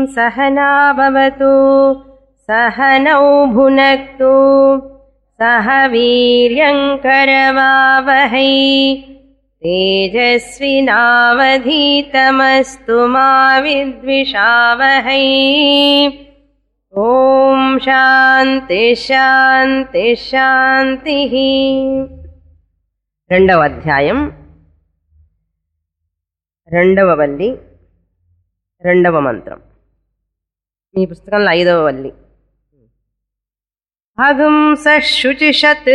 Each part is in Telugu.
सहना भवतु सहनौ भुनक्तु सह वीर्यङ्करवावहै तेजस्विनावधीतमस्तु मा विद्विषावहै ॐ శాంతి శాంతి శాంతి రెండవ అధ్యాయం రెండవ వల్లి రెండవ మంత్రం మీ పుస్తకంలో ఐదవ వల్లి అగుంస శుచిషత్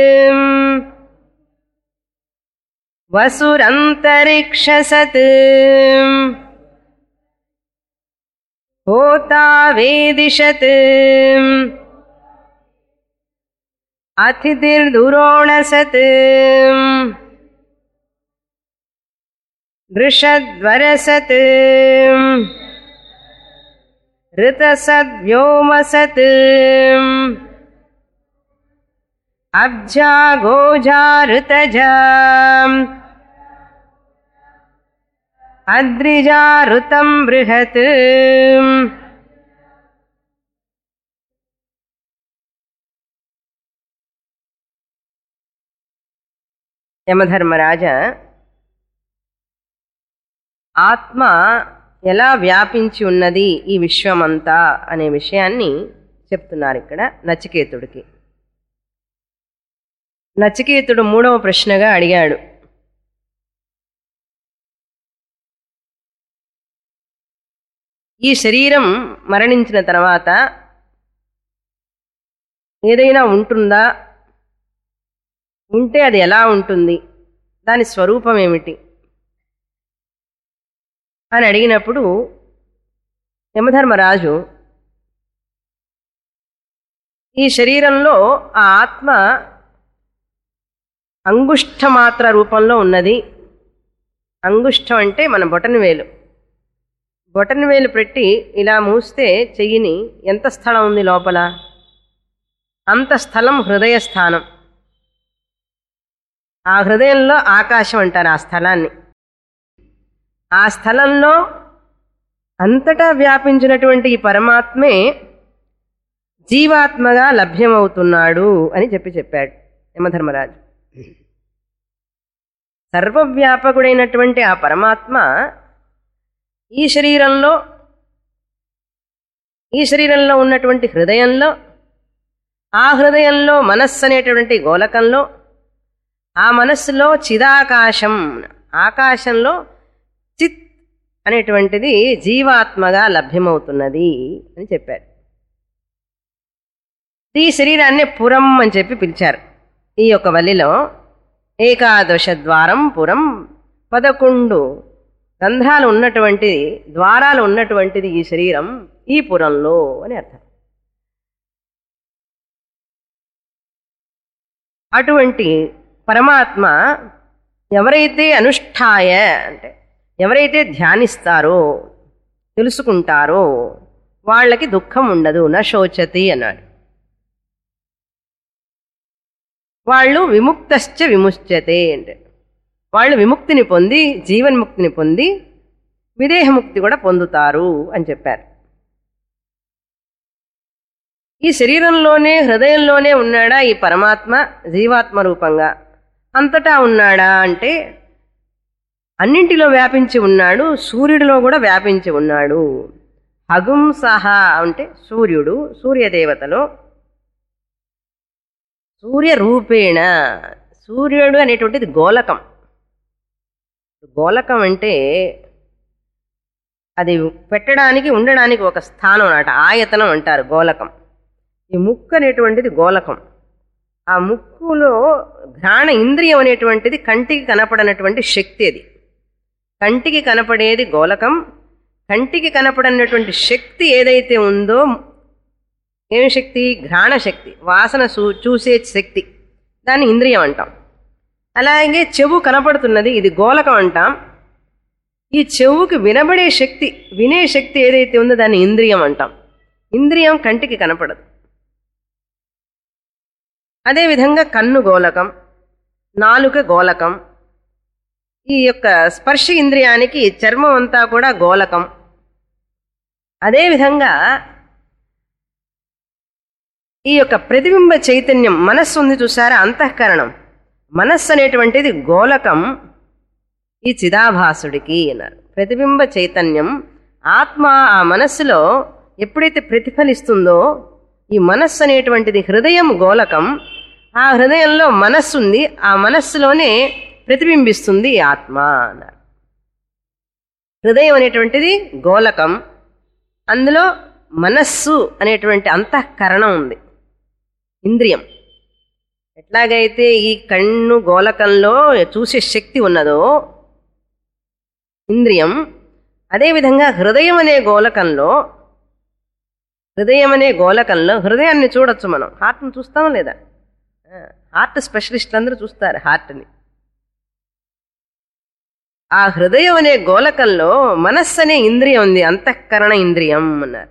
వసురంతరిక్షసత్ होता वेदिशत् अतिथिर्दुरोणसत् दृशद्वरसत् ऋतसद्व्योमसत् अब्जा गोजा ऋतजा अद्रिजारुतं बृहत् యమధర్మరాజ ఆత్మ ఎలా వ్యాపించి ఉన్నది ఈ విశ్వమంతా అనే విషయాన్ని చెప్తున్నారు ఇక్కడ నచికేతుడికి నచికేతుడు మూడవ ప్రశ్నగా అడిగాడు ఈ శరీరం మరణించిన తర్వాత ఏదైనా ఉంటుందా ఉంటే అది ఎలా ఉంటుంది దాని స్వరూపం ఏమిటి అని అడిగినప్పుడు యమధర్మరాజు ఈ శరీరంలో ఆ ఆత్మ అంగుష్ఠమాత్ర రూపంలో ఉన్నది అంగుష్టం అంటే మన బొటన వేలు బొటన వేలు పెట్టి ఇలా మూస్తే చెయ్యిని ఎంత స్థలం ఉంది లోపల అంత స్థలం హృదయ స్థానం ఆ హృదయంలో ఆకాశం అంటారు ఆ స్థలాన్ని ఆ స్థలంలో అంతటా వ్యాపించినటువంటి ఈ పరమాత్మే జీవాత్మగా లభ్యమవుతున్నాడు అని చెప్పి చెప్పాడు యమధర్మరాజు సర్వవ్యాపకుడైనటువంటి ఆ పరమాత్మ ఈ శరీరంలో ఈ శరీరంలో ఉన్నటువంటి హృదయంలో ఆ హృదయంలో మనస్సు అనేటువంటి గోలకంలో ఆ మనస్సులో చిదాకాశం ఆకాశంలో చిత్ అనేటువంటిది జీవాత్మగా లభ్యమవుతున్నది అని చెప్పారు ఈ శరీరాన్ని పురం అని చెప్పి పిలిచారు ఈ యొక్క వల్లిలో ఏకాదశ ద్వారం పురం పదకొండు రంధ్రాలు ఉన్నటువంటి ద్వారాలు ఉన్నటువంటిది ఈ శరీరం ఈ పురంలో అని అర్థం అటువంటి పరమాత్మ ఎవరైతే అనుష్ఠాయ అంటే ఎవరైతే ధ్యానిస్తారో తెలుసుకుంటారో వాళ్ళకి దుఃఖం ఉండదు నా శోచతి అన్నాడు వాళ్ళు విముక్తశ్చ విముచ్యతే అంటే వాళ్ళు విముక్తిని పొంది జీవన్ముక్తిని పొంది విదేహముక్తి కూడా పొందుతారు అని చెప్పారు ఈ శరీరంలోనే హృదయంలోనే ఉన్నాడా ఈ పరమాత్మ జీవాత్మ రూపంగా అంతటా ఉన్నాడా అంటే అన్నింటిలో వ్యాపించి ఉన్నాడు సూర్యుడిలో కూడా వ్యాపించి ఉన్నాడు హగుంసహ అంటే సూర్యుడు సూర్యదేవతలో సూర్య రూపేణ సూర్యుడు అనేటువంటిది గోలకం గోలకం అంటే అది పెట్టడానికి ఉండడానికి ఒక స్థానం అన్నమాట ఆయతనం అంటారు గోలకం ఈ ముక్కు అనేటువంటిది గోలకం ఆ ముక్కులో ఘ్రాణ ఇంద్రియం అనేటువంటిది కంటికి కనపడనటువంటి శక్తి అది కంటికి కనపడేది గోలకం కంటికి కనపడనటువంటి శక్తి ఏదైతే ఉందో ఏం శక్తి ఘ్రాణ శక్తి వాసన చూ చూసే శక్తి దాన్ని ఇంద్రియం అంటాం అలాగే చెవు కనపడుతున్నది ఇది గోలకం అంటాం ఈ చెవుకి వినబడే శక్తి వినే శక్తి ఏదైతే ఉందో దాన్ని ఇంద్రియం అంటాం ఇంద్రియం కంటికి కనపడదు అదేవిధంగా కన్ను గోలకం నాలుక గోలకం ఈ యొక్క స్పర్శ ఇంద్రియానికి చర్మం అంతా కూడా గోలకం అదేవిధంగా ఈ యొక్క ప్రతిబింబ చైతన్యం మనస్సు ఉంది చూసారా అంతఃకరణం మనస్సు అనేటువంటిది గోలకం ఈ చిదాభాసుడికి అన్నారు ప్రతిబింబ చైతన్యం ఆత్మ ఆ మనస్సులో ఎప్పుడైతే ప్రతిఫలిస్తుందో ఈ మనస్సు అనేటువంటిది హృదయం గోలకం ఆ హృదయంలో మనస్సు ఉంది ఆ మనస్సులోనే ప్రతిబింబిస్తుంది ఈ ఆత్మ అన్నారు హృదయం అనేటువంటిది గోలకం అందులో మనస్సు అనేటువంటి అంతఃకరణం ఉంది ఇంద్రియం ఎట్లాగైతే ఈ కన్ను గోలకంలో చూసే శక్తి ఉన్నదో ఇంద్రియం అదేవిధంగా హృదయం అనే గోలకంలో హృదయం అనే గోలకంలో హృదయాన్ని చూడొచ్చు మనం హార్ట్ని చూస్తామా లేదా ఆ, హార్ట్ స్పెషలిస్టులు అందరూ చూస్తారు హార్ట్ని ఆ హృదయం అనే గోలకంలో మనస్సు అనే ఇంద్రియం ఉంది అంతఃకరణ ఇంద్రియం అన్నారు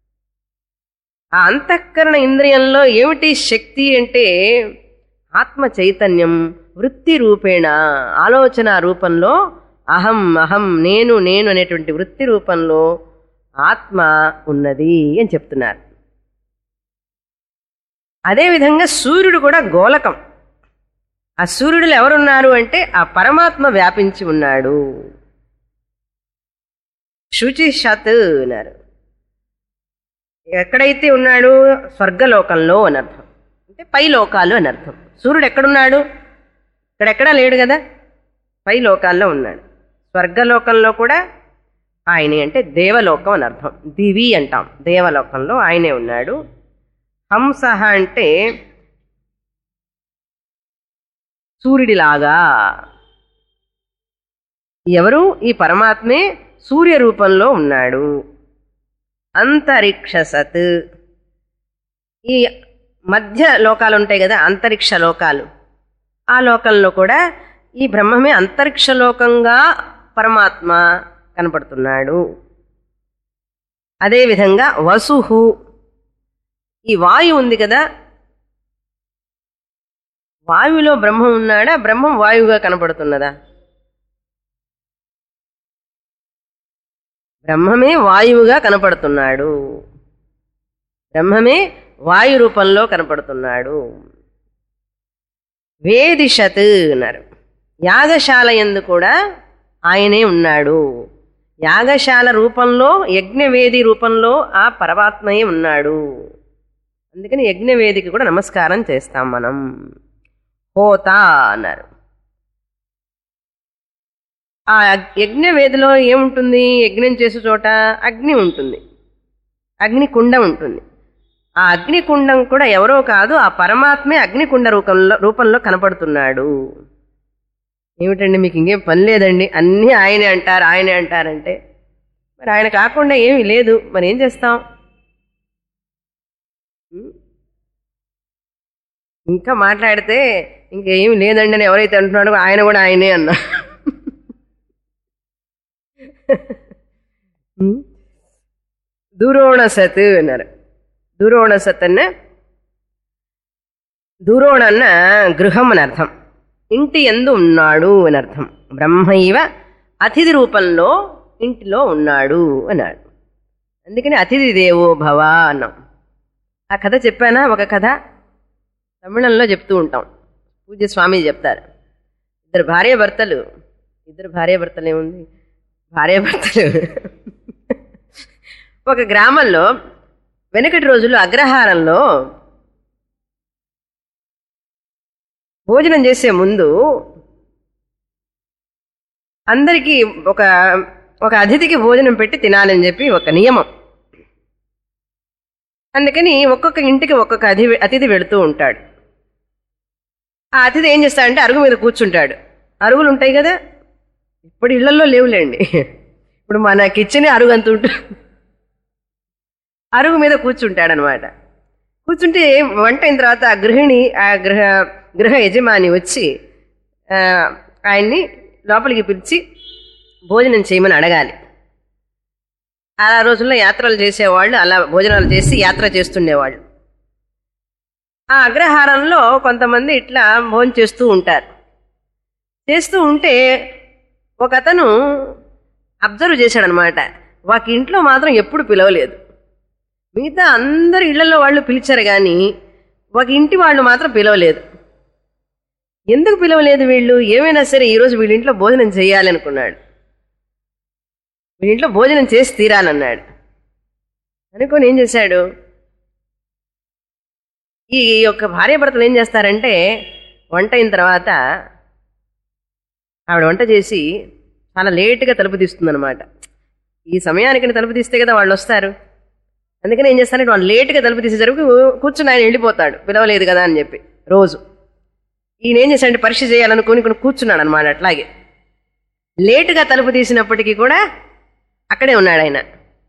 ఆ అంతఃకరణ ఇంద్రియంలో ఏమిటి శక్తి అంటే ఆత్మ చైతన్యం వృత్తి రూపేణ ఆలోచన రూపంలో అహం అహం నేను నేను అనేటువంటి వృత్తి రూపంలో ఆత్మ ఉన్నది అని చెప్తున్నారు అదేవిధంగా సూర్యుడు కూడా గోలకం ఆ సూర్యుడులో ఎవరున్నారు అంటే ఆ పరమాత్మ వ్యాపించి ఉన్నాడు శుచి షత్ అన్నారు ఎక్కడైతే ఉన్నాడు స్వర్గలోకంలో అని అర్థం అంటే పై లోకాలు అని అర్థం సూర్యుడు ఎక్కడున్నాడు ఇక్కడెక్కడా లేడు కదా పై లోకాల్లో ఉన్నాడు స్వర్గలోకంలో కూడా ఆయనే అంటే దేవలోకం అని అర్థం దివి అంటాం దేవలోకంలో ఆయనే ఉన్నాడు హంస అంటే సూర్యుడిలాగా ఎవరు ఈ పరమాత్మే సూర్య రూపంలో ఉన్నాడు అంతరిక్ష సత్ ఈ మధ్య లోకాలు ఉంటాయి కదా అంతరిక్ష లోకాలు ఆ లోకంలో కూడా ఈ బ్రహ్మమే అంతరిక్ష లోకంగా పరమాత్మ కనపడుతున్నాడు అదేవిధంగా వసుహు ఈ వాయువు ఉంది కదా వాయువులో బ్రహ్మం ఉన్నాడా బ్రహ్మం వాయువుగా కనపడుతున్నదా బ్రహ్మమే వాయువుగా కనపడుతున్నాడు బ్రహ్మమే వాయు రూపంలో కనపడుతున్నాడు వేదిషత్ అన్నారు యాగశాల ఎందు కూడా ఆయనే ఉన్నాడు యాగశాల రూపంలో యజ్ఞవేది రూపంలో ఆ పరమాత్మయే ఉన్నాడు అందుకని యజ్ఞవేదికి కూడా నమస్కారం చేస్తాం మనం హోత అన్నారు ఆ యజ్ఞవేదిలో ఏముంటుంది యజ్ఞం చేసే చోట అగ్ని ఉంటుంది అగ్నికుండం ఉంటుంది ఆ అగ్నికుండం కూడా ఎవరో కాదు ఆ పరమాత్మే అగ్నికుండ రూపంలో రూపంలో కనపడుతున్నాడు ఏమిటండి మీకు ఇంకేం పని లేదండి అన్నీ ఆయనే అంటారు ఆయనే అంటారంటే మరి ఆయన కాకుండా ఏమీ లేదు మరి ఏం చేస్తాం ఉం? ఇంకా మాట్లాడితే ఇంకేమీ లేదండి అని ఎవరైతే అంటున్నాడో ఆయన కూడా ఆయనే అన్నా ఉం? దూరోణ సత్ అన్నారు దూరోణ సత్ అన్న దూరోణ అన్న గృహం అని అర్థం ఇంటి ఎందు ఉన్నాడు అని అర్థం బ్రహ్మైవ అతిథి రూపంలో ఇంటిలో ఉన్నాడు అన్నాడు అందుకని అతిథి దేవో భవ అన్నాం ఆ కథ చెప్పానా ఒక కథ తమిళంలో చెప్తూ ఉంటాం పూజ్య స్వామి చెప్తారు ఇద్దరు భార్య భర్తలు ఇద్దరు భార్య భర్తలు ఏముంది భార్య భర్తలు ఒక గ్రామంలో వెనకటి రోజుల్లో అగ్రహారంలో భోజనం చేసే ముందు అందరికీ ఒక ఒక అతిథికి భోజనం పెట్టి తినాలని చెప్పి ఒక నియమం అందుకని ఒక్కొక్క ఇంటికి ఒక్కొక్క అతి అతిథి వెళుతూ ఉంటాడు ఆ అతిథి ఏం చేస్తాడంటే అరుగు మీద కూర్చుంటాడు అరుగులు ఉంటాయి కదా ఇప్పుడు ఇళ్లలో లేవులేండి ఇప్పుడు మన కిచెన్ అరుగు అంత ఉంటుంది అరుగు మీద కూర్చుంటాడనమాట కూర్చుంటే వంట అయిన తర్వాత ఆ గృహిణి ఆ గృహ గృహ యజమాని వచ్చి ఆ, ఆయన్ని లోపలికి పిలిచి భోజనం చేయమని అడగాలి ఆ రోజుల్లో యాత్రలు చేసేవాళ్ళు అలా భోజనాలు చేసి యాత్ర చేస్తుండేవాళ్ళు ఆ అగ్రహారంలో కొంతమంది ఇట్లా భోజనం చేస్తూ ఉంటారు చేస్తూ ఉంటే ఒక అతను అబ్జర్వ్ చేశాడనమాట ఒక ఇంట్లో మాత్రం ఎప్పుడు పిలవలేదు మిగతా అందరు ఇళ్లలో వాళ్ళు పిలిచారు కానీ ఒక ఇంటి వాళ్ళు మాత్రం పిలవలేదు ఎందుకు పిలవలేదు వీళ్ళు ఏమైనా సరే ఈరోజు వీళ్ళింట్లో భోజనం చేయాలి అనుకున్నాడు వీళ్ళింట్లో భోజనం చేసి తీరాలన్నాడు అనుకొని ఏం చేశాడు ఈ యొక్క భార్యాభర్తలు ఏం చేస్తారంటే వంట అయిన తర్వాత ఆవిడ వంట చేసి చాలా లేటుగా తలుపు తీస్తుందన్నమాట ఈ సమయానికి తలుపు తీస్తే కదా వాళ్ళు వస్తారు అందుకని ఏం చేస్తారంటే వాళ్ళు లేటుగా తలుపు తీసేసరికి కూర్చుని ఆయన వెళ్ళిపోతాడు పిలవలేదు కదా అని చెప్పి రోజు ఈయన ఏం చేశాడంటే పరీక్ష చేయాలనుకుని కొన్ని కూర్చున్నాడు అనమాట అట్లాగే లేటుగా తలుపు తీసినప్పటికీ కూడా అక్కడే ఉన్నాడు ఆయన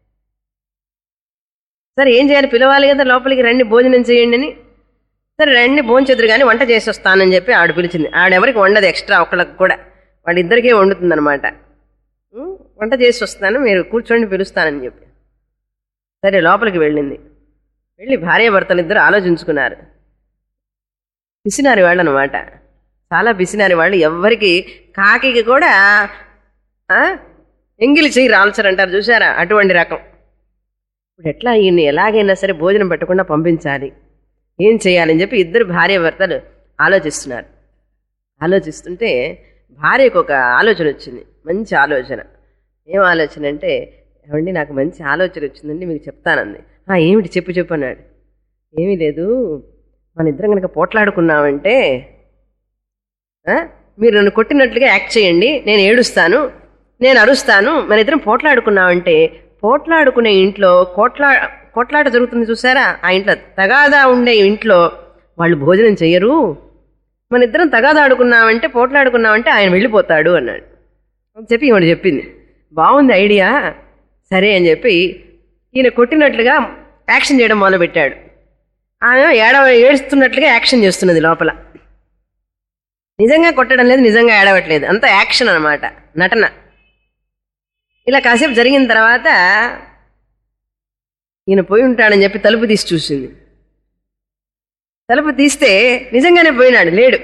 సరే ఏం చేయాలి పిలవాలి కదా లోపలికి రండి భోజనం చేయండి అని సరే రండి భోంచెదురు కానీ వంట చేసి వస్తానని చెప్పి ఆవిడ పిలిచింది ఆడెవరికి వండదు ఎక్స్ట్రా ఒకళ్ళకి కూడా వాళ్ళిద్దరికే వండుతుందన్నమాట ఉం, వంట చేసి వస్తాను మీరు కూర్చోండి పిలుస్తానని చెప్పి సరే లోపలికి వెళ్ళింది వెళ్ళి భార్యాభర్తలు ఇద్దరు ఆలోచించుకున్నారు పిసినారి వాళ్ళు అనమాట చాలా పిసినారి వాళ్ళు ఎవ్వరికి కాకికి కూడా ఆ, ఎంగిలి చెయ్యి రాల్చరంటారు చూసారా అటువంటి రకం ఇప్పుడు ఎట్లా ఈయన్ని ఎలాగైనా సరే భోజనం పెట్టకుండా పంపించాలి ఏం చేయాలని చెప్పి ఇద్దరు భార్యాభర్తలు ఆలోచిస్తున్నారు ఆలోచిస్తుంటే భార్యకు ఒక ఆలోచన వచ్చింది మంచి ఆలోచన ఏం ఆలోచన అంటే ఏమండి నాకు మంచి ఆలోచన వచ్చిందండి మీకు చెప్తానంది "ఆ, ఏమిటి చెప్పు చెప్పు అన్నాడు ఏమీ లేదు మన ఇద్దరం కనుక పోట్లాడుకున్నామంటే ఆ, మీరు నన్ను కొట్టినట్లుగా యాక్ట్ చేయండి నేను ఏడుస్తాను నేను అరుస్తాను మన ఇద్దరం పోట్లాడుకున్నామంటే పోట్లాడుకునే ఇంట్లో కోట్లా కొట్లాట జరుగుతుంది చూసారా ఆ ఇంట్లో తగాదా ఉండే ఇంట్లో వాళ్ళు భోజనం చెయ్యరు మన ఇద్దరం తగాదా ఆడుకున్నామంటే పోట్లాడుకున్నామంటే ఆయన వెళ్ళిపోతాడు అన్నాడు అని చెప్పి ఈవిడ చెప్పింది బాగుంది ఐడియా సరే అని చెప్పి ఈయన కొట్టినట్లుగా యాక్షన్ చేయడం మొదలుపెట్టాడు ఆమె ఏడవ ఏడుస్తున్నట్లుగా యాక్షన్ చేస్తున్నది లోపల నిజంగా కొట్టడం లేదు నిజంగా ఏడవట్లేదు అంత యాక్షన్ అన్నమాట నటన ఇలా కాసేపు జరిగిన తర్వాత ఈయన పోయి ఉంటాడని చెప్పి తలుపు తీసి చూసింది తలుపు తీస్తే నిజంగానే పోయినాడు లేడు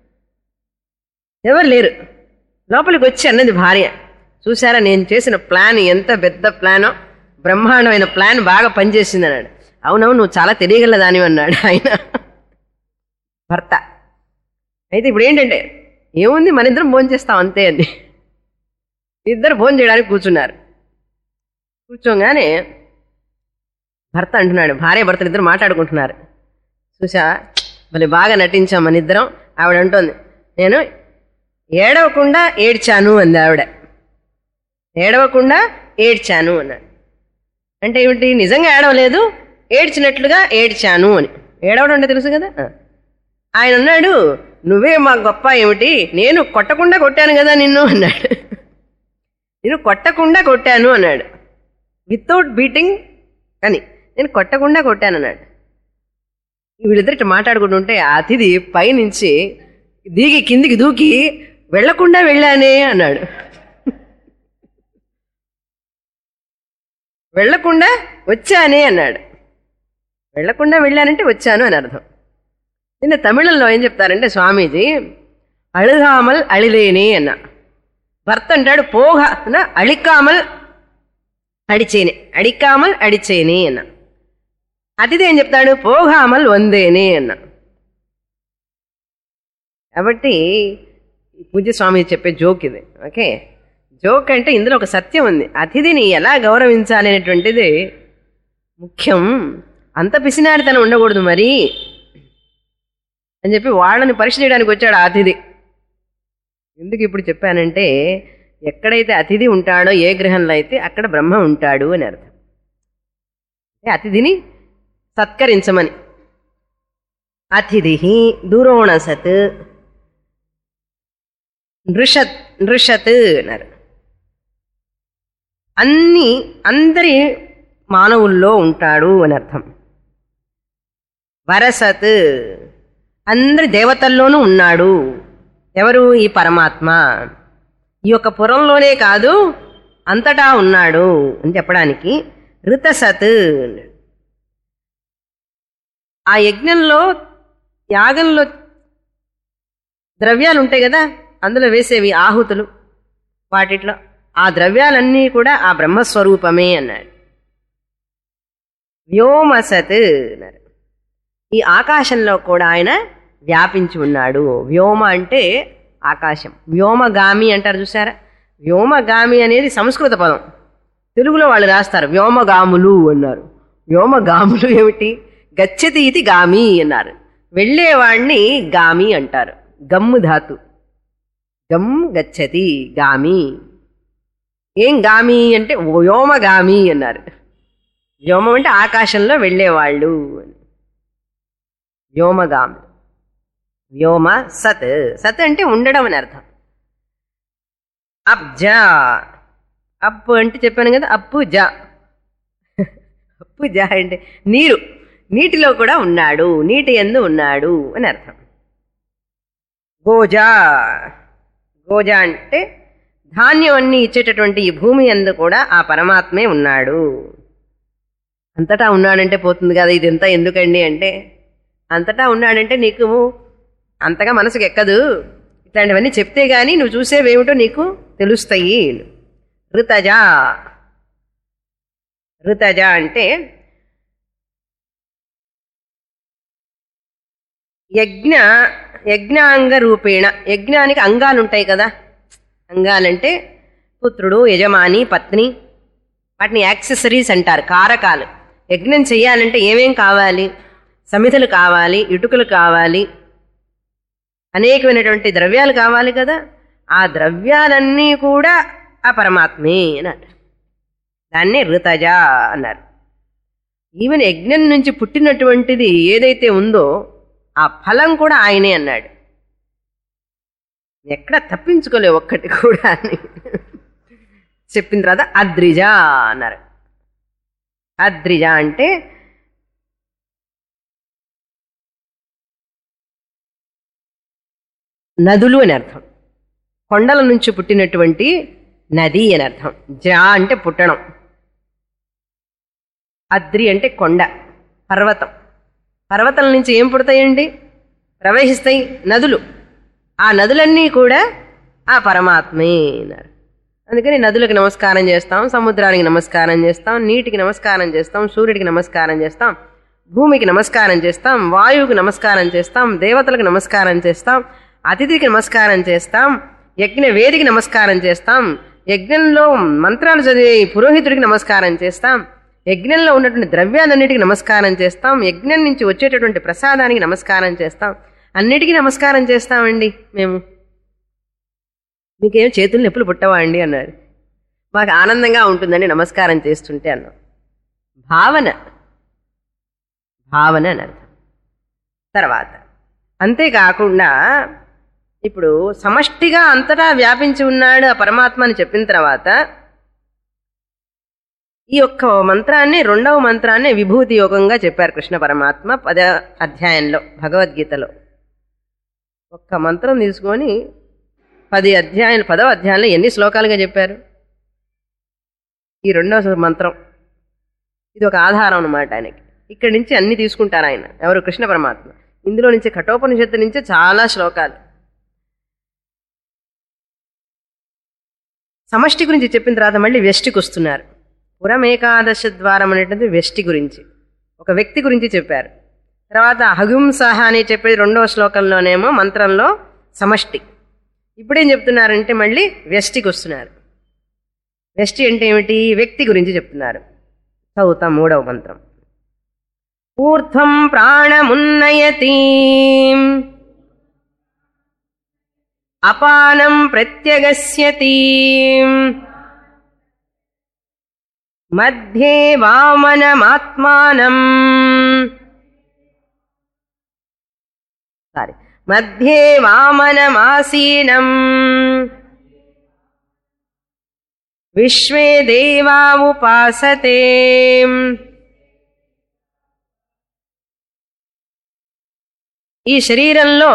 ఎవరు లేరు లోపలికి వచ్చి అన్నది భార్య చూసారా నేను చేసిన ప్లాన్ ఎంత పెద్ద ప్లానో బ్రహ్మాండమైన ప్లాన్ బాగా పనిచేసింది అన్నాడు అవునవును నువ్వు చాలా తెలియగల దానివి అన్నాడు ఆయన భర్త అయితే ఇప్పుడు ఏంటంటే ఏముంది మన ఇద్దరం భోజనం చేస్తాం అంతే అండి ఇద్దరు భోజనం చేయడానికి కూర్చున్నారు కూర్చోగానే భర్త అంటున్నాడు భార్య భర్తలు ఇద్దరు మాట్లాడుకుంటున్నారు చూసా భలే బాగా నటించాం మన ఇద్దరం ఆవిడ అంటోంది నేను ఏడవకుండా ఏడ్చాను అంది ఆవిడ ఏడవకుండా ఏడ్చాను అన్నాడు అంటే ఏమిటి నిజంగా ఏడవలేదు ఏడ్చినట్లుగా ఏడ్చాను అని ఏడవడం అంటే తెలుసు కదా ఆ. ఆయన అన్నాడు నువ్వే మా గొప్ప ఏమిటి నేను కొట్టకుండా కొట్టాను కదా నిన్ను అన్నాడు నేను కొట్టకుండా కొట్టాను అన్నాడు వితౌట్ బీటింగ్ అని నేను కొట్టకుండా కొట్టాను అన్నాడు వీళ్ళిద్దరు మాట్లాడుకుంటుంటే ఆ అతిథి పైనుంచి దిగి కిందికి దూకి వెళ్లకుండా వెళ్ళానే అన్నాడు వెళ్లకుండా వచ్చానే అన్నాడు వెళ్లకుండా వెళ్ళానంటే వచ్చాను అని అర్థం నిన్న తమిళంలో ఏం చెప్తారంటే స్వామీజీ అழுகாமல் అళిలేనే అన్న భర్త అంటాడు పోగ అన్న అళికామల్ అడిచేనే అడికామల్ అడిచేనే అన్న అతిథి ఏం చెప్తాడు పోగామల్ వందేనే అన్న కాబట్టి పూజ్య స్వామి చెప్పే జోక్ ఇది ఓకే జోక్ అంటే ఇందులో ఒక సత్యం ఉంది అతిథిని ఎలా గౌరవించాలి అనేటువంటిది ముఖ్యం అంత పిసినారితనం ఉండకూడదు మరి అని చెప్పి వాళ్ళని పరీక్ష చేయడానికి వచ్చాడు ఆ అతిథి ఎందుకు ఇప్పుడు చెప్పానంటే ఎక్కడైతే అతిథి ఉంటాడో ఏ గ్రహంలో అయితే అక్కడ బ్రహ్మ ఉంటాడు అని అర్థం అంటే అతిథిని సత్కరించమని అతిథి దూరోణసత్ నృషత్ నృషత్ అన్నారు అన్ని అందరి మానవుల్లో ఉంటాడు అని అర్థం వరసత్ అందరి దేవతల్లోనూ ఉన్నాడు ఎవరు ఈ పరమాత్మ ఈ యొక్క పురంలోనే కాదు అంతటా ఉన్నాడు అని చెప్పడానికి ఋతసత్ ఆ యజ్ఞంలో యాగంలో ద్రవ్యాలు ఉంటాయి కదా అందులో వేసేవి ఆహుతులు వాటిట్లో ఆ ద్రవ్యాలన్నీ కూడా ఆ బ్రహ్మస్వరూపమే అన్నాడు వ్యోమసత్ అన్నారు ఈ ఆకాశంలో కూడా ఆయన వ్యాపించి ఉన్నాడు వ్యోమ అంటే ఆకాశం వ్యోమగామి అంటారు చూసారా వ్యోమగామి అనేది సంస్కృత పదం తెలుగులో వాళ్ళు రాస్తారు వ్యోమగాములు అన్నారు వ్యోమగాములు ఏమిటి గచ్చతి ఇది గామి అన్నారు వెళ్ళేవాణ్ణి గామి అంటారు గమ్ము ధాతు గమ్ గచ్చతి గామి ఏం గామి అంటే వ్యోమగామి అన్నారు వ్యోమం అంటే ఆకాశంలో వెళ్ళేవాళ్ళు అని వ్యోమగామి వ్యోమ సత్ సత్ అంటే ఉండడం అని అర్థం అబ్జ అప్పు అంటే చెప్పాను కదా అప్పు జ అప్పు జ అంటే నీరు నీటిలో కూడా ఉన్నాడు నీటి ఎందు ఉన్నాడు అని అర్థం గోజా గోజా అంటే ధాన్యం అన్ని ఇచ్చేటటువంటి ఈ భూమి ఎందు కూడా ఆ పరమాత్మే ఉన్నాడు అంతటా ఉన్నాడంటే పోతుంది కదా ఇదంతా ఎందుకండి అంటే అంతటా ఉన్నాడంటే నీకు అంతగా మనసుకు ఎక్కదు ఇట్లాంటివన్నీ చెప్తే గానీ నువ్వు చూసేవేమిటో నీకు తెలుస్తాయి ఋతజ ఋతజ అంటే యజ్ఞ యజ్ఞాంగ రూపేణ యజ్ఞానికి అంగాలు ఉంటాయి కదా అంగాలంటే పుత్రుడు యజమాని పత్ని వాటిని యాక్సెసరీస్ అంటారు కారకాలు యజ్ఞం చేయాలంటే ఏమేం కావాలి సమిధలు కావాలి ఇటుకలు కావాలి అనేకమైనటువంటి ద్రవ్యాలు కావాలి కదా ఆ ద్రవ్యాలన్నీ కూడా ఆ పరమాత్మే అన్నారు దాన్నే ఋతజ అన్నారు ఈవెన్ యజ్ఞం నుంచి పుట్టినటువంటిది ఏదైతే ఉందో ఆ ఫలం కూడా ఆయనే అన్నాడు ఎక్కడ తప్పించుకోలే ఒక్కటి కూడా అని చెప్పిన తర్వాత అద్రిజ అన్నారు అద్రిజ అంటే నదులు అని అర్థం కొండల నుంచి పుట్టినటువంటి నది అని అర్థం జా అంటే పుట్టడం అద్రి అంటే కొండ పర్వతం పర్వతం నుంచి ఏం పుడతాయండి ప్రవహిస్తాయి నదులు ఆ నదులన్నీ కూడా ఆ పరమాత్మే అన్నారు అందుకని నదులకు నమస్కారం చేస్తాం సముద్రానికి నమస్కారం చేస్తాం నీటికి నమస్కారం చేస్తాం సూర్యుడికి నమస్కారం చేస్తాం భూమికి నమస్కారం చేస్తాం వాయువుకి నమస్కారం చేస్తాం దేవతలకు నమస్కారం చేస్తాం అతిథికి నమస్కారం చేస్తాం యజ్ఞ వేదికి నమస్కారం చేస్తాం యజ్ఞంలో మంత్రాలు చదివే పురోహితుడికి నమస్కారం చేస్తాం యజ్ఞంలో ఉన్నటువంటి ద్రవ్యాలన్నిటికీ నమస్కారం చేస్తాం యజ్ఞం నుంచి వచ్చేటటువంటి ప్రసాదానికి నమస్కారం చేస్తాం అన్నిటికీ నమస్కారం చేస్తామండి మేము మీకేం చేతులు నొప్పులు పుట్టవా అండి అన్నాడు మాకు ఆనందంగా ఉంటుందండి నమస్కారం చేస్తుంటే అన్నాం భావన భావన అని అర్థం తర్వాత అంతేకాకుండా ఇప్పుడు సమష్టిగా అంతటా వ్యాపించి ఉన్నాడు ఆ పరమాత్మ అని చెప్పిన తర్వాత ఈ యొక్క మంత్రాన్ని రెండవ మంత్రాన్ని విభూతి యోగంగా చెప్పారు కృష్ణ పరమాత్మ పద అధ్యాయంలో భగవద్గీతలో ఒక్క మంత్రం తీసుకొని పది అధ్యాయాలు పదవ అధ్యాయంలో ఎన్ని శ్లోకాలుగా చెప్పారు ఈ రెండవ మంత్రం ఇది ఒక ఆధారం అన్నమాట ఆయనకి ఇక్కడి నుంచి అన్ని తీసుకుంటారు ఆయన ఎవరు కృష్ణ పరమాత్మ ఇందులో నుంచి కఠోపనిషత్తు నుంచి చాలా శ్లోకాలు సమష్టి గురించి చెప్పిన తర్వాత మళ్ళీ వ్యష్టికి వస్తున్నారు పురమేకాదశ ద్వారం అనేటువంటి వ్యష్టి గురించి ఒక వ్యక్తి గురించి చెప్పారు తర్వాత అహింసహ అని చెప్పేది రెండవ శ్లోకంలోనేమో మంత్రంలో సమష్టి ఇప్పుడేం చెప్తున్నారంటే మళ్ళీ వ్యష్టికి వస్తున్నారు వ్యష్టి అంటే ఏమిటి వ్యక్తి గురించి చెప్తున్నారు చదువుతాం మూడవ మంత్రం ఊర్ధ్వం ప్రాణమున్నయతి అపానం ప్రత్యగస్యతి మధ్యే వామనమాత్మానం సారీ మధ్యే వామనమాసీనం విశ్వే దేవా ఉపాసతే ఈ శరీరంలో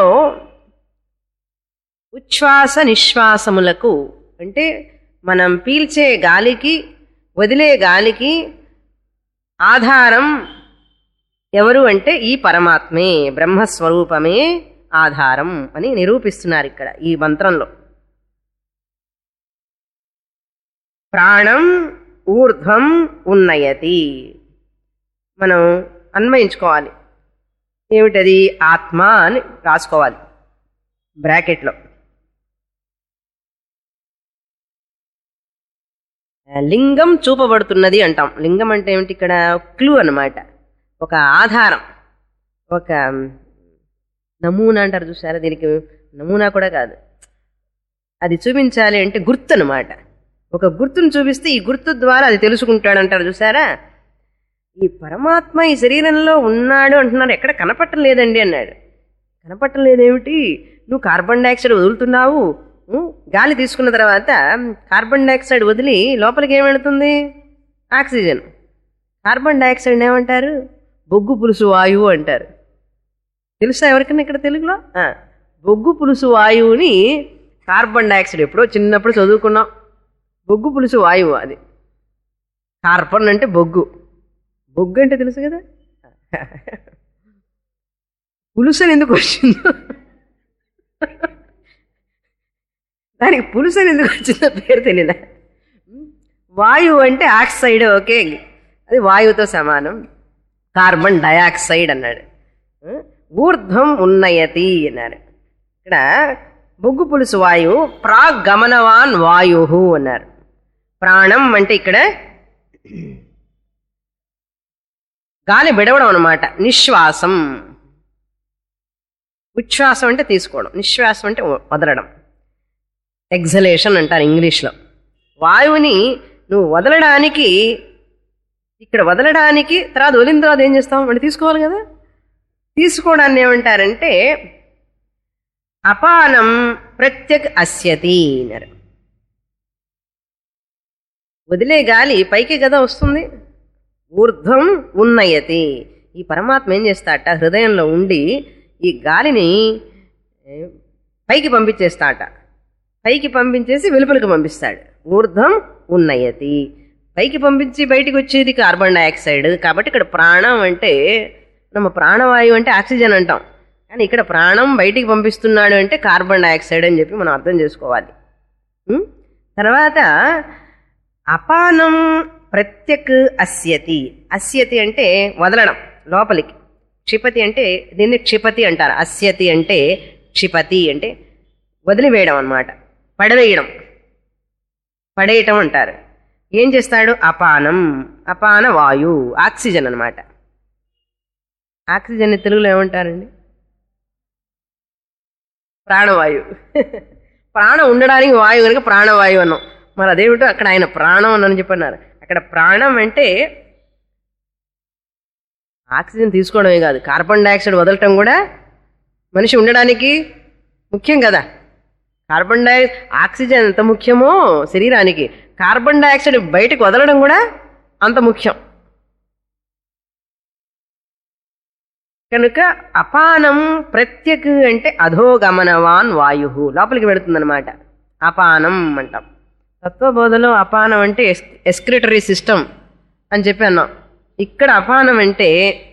ఉచ్ఛ్వాస నిశ్వాసములకు అంటే మనం పీల్చే గాలికి వదిలే గాలికి ఆధారం ఎవరు అంటే ఈ పరమాత్మే బ్రహ్మస్వరూపమే ఆధారం అని నిరూపిస్తున్నారు ఇక్కడ ఈ మంత్రంలో ప్రాణం ఊర్ధ్వం ఉన్నయతి మనం అన్వయించుకోవాలి ఏమిటది ఆత్మ అని రాసుకోవాలి బ్రాకెట్లో లింగం చూపబడుతున్నది అంటాం లింగం అంటే ఏమిటి ఇక్కడ క్లూ అన్నమాట ఒక ఆధారం ఒక నమూనా అంటారు చూసారా దీనికి నమూనా కూడా కాదు అది చూపించాలి అంటే గుర్తు అనమాట ఒక గుర్తును చూపిస్తే ఈ గుర్తు ద్వారా అది తెలుసుకుంటాడు అంటారు చూసారా ఈ పరమాత్మ ఈ శరీరంలో ఉన్నాడు అంటున్నారు ఎక్కడ కనపట్టం లేదండి అన్నాడు కనపట్టం లేదేమిటి నువ్వు కార్బన్ డైఆక్సైడ్ వదులుతున్నావు ఉం, గాలి తీసుకున్న తర్వాత కార్బన్ డైఆక్సైడ్ వదిలి లోపలికి ఏం వెళుతుంది ఆక్సిజన్ కార్బన్ డైఆక్సైడ్ ఏమంటారు బొగ్గు పులుసు వాయువు అంటారు తెలుసా ఎవరికైనా ఇక్కడ తెలుగులో ఆ, బొగ్గు పులుసు వాయువుని కార్బన్ డైఆక్సైడ్ ఎప్పుడో చిన్నప్పుడు చదువుకున్నాం బొగ్గు పులుసు వాయువు అది కార్బన్ అంటే బొగ్గు బొగ్గు అంటే తెలుసు కదా పులుసు అని ఎందుకు వచ్చిందో దానికి పులుసు అని ఎందుకు వచ్చిందో పేరు తెలియదా వాయువు అంటే ఆక్సైడ్ ఓకే అది వాయువుతో సమానం కార్బన్ డయాక్సైడ్ అన్నాడు ఊర్ధ్వం ఉన్నయతి అన్నారు ఇక్కడ బొగ్గు పులుసు వాయువు ప్రాగమనవాన్ వాయు అన్నారు ప్రాణం అంటే ఇక్కడ గాలి విడవడం అనమాట నిశ్వాసం ఉచ్ఛ్వాసం అంటే తీసుకోవడం నిశ్వాసం అంటే వదలడం ఎగ్జలేషన్ అంటారు ఇంగ్లీష్లో వాయువుని నువ్వు వదలడానికి ఇక్కడ వదలడానికి తర్వాత వదిలిన తర్వాత ఏం చేస్తాం అంటే తీసుకోవాలి కదా తీసుకోవడాన్ని ఏమంటారంటే అపానం ప్రత్యక్ అస్యతి అన్నారు వదిలే గాలి పైకి కదా వస్తుంది ఊర్ధ్వం ఉన్నయతి ఈ పరమాత్మ ఏం చేస్తాట హృదయంలో ఉండి ఈ గాలిని ఏ, పైకి పంపించేస్తాట పైకి పంపించేసి వెలుపలికి పంపిస్తాడు ఊర్ధ్వం ఉన్నయతి పైకి పంపించి బయటికి వచ్చేది కార్బన్ డైఆక్సైడ్ కాబట్టి ఇక్కడ ప్రాణం అంటే நம்ம ప్రాణవాయువు అంటే ఆక్సిజన్ అంటాం కానీ ఇక్కడ ప్రాణం బయటికి పంపిస్తున్నాడు అంటే కార్బన్ డైఆక్సైడ్ అని చెప్పి మనం అర్థం చేసుకోవాలి ఉం? తర్వాత అపానం ప్రత్యక్ అస్యతి అస్యతి అంటే వదలడం లోపలికి క్షిపతి అంటే దీన్ని క్షిపతి అంటారు అస్యతి అంటే క్షిపతి అంటే వదిలివేయడం అన్నమాట పడవేయడం పడేయటం అంటారు ఏం చేస్తాడు అపానం అపాన వాయు ఆక్సిజన్ అన్నమాట ఆక్సిజన్ తెలుగులో ఏమంటారండి ప్రాణవాయువు ప్రాణం ఉండడానికి వాయువు కనుక ప్రాణవాయువు అన్నాం మరి అదేమిటో అక్కడ ఆయన ప్రాణం అని చెప్పన్నారు అక్కడ ప్రాణం అంటే ఆక్సిజన్ తీసుకోవడమే కాదు కార్బన్ డైఆక్సైడ్ వదలటం కూడా మనిషి ఉండడానికి ముఖ్యం కదా కార్బన్ డై ఆక్సిజన్ ఎంత ముఖ్యమో శరీరానికి కార్బన్ డైఆక్సైడ్ బయటకు వదలడం కూడా అంత ముఖ్యం కనుక అపానం ప్రత్యక్ అంటే అధోగమనవాన్ వాయు లోపలికి వెళుతుందన్నమాట అపానం అంటాం తత్వబోధలో అపానం అంటే ఎస్ ఎస్క్రిటరీ సిస్టమ్ అని చెప్పి అన్నాం ఇక్కడ అపానం అంటే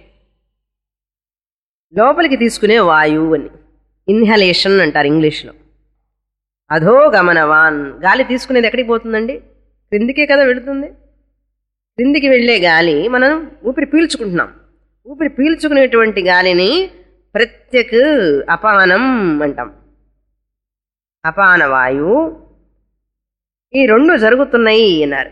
లోపలికి తీసుకునే వాయువు అని ఇన్హలేషన్ అంటారు ఇంగ్లీష్లో అధోగమనవాన్ గాలి తీసుకునేది ఎక్కడికి పోతుందండి క్రిందికే కదా వెళుతుంది క్రిందికి వెళ్ళే గాలి మనం ఊపిరి పీల్చుకుంటున్నాం ఊపిరి పీల్చుకునేటువంటి గాలిని ప్రత్యక్ అపానం అంటాం అపాన వాయువు ఈ రెండు జరుగుతున్నాయి అన్నారు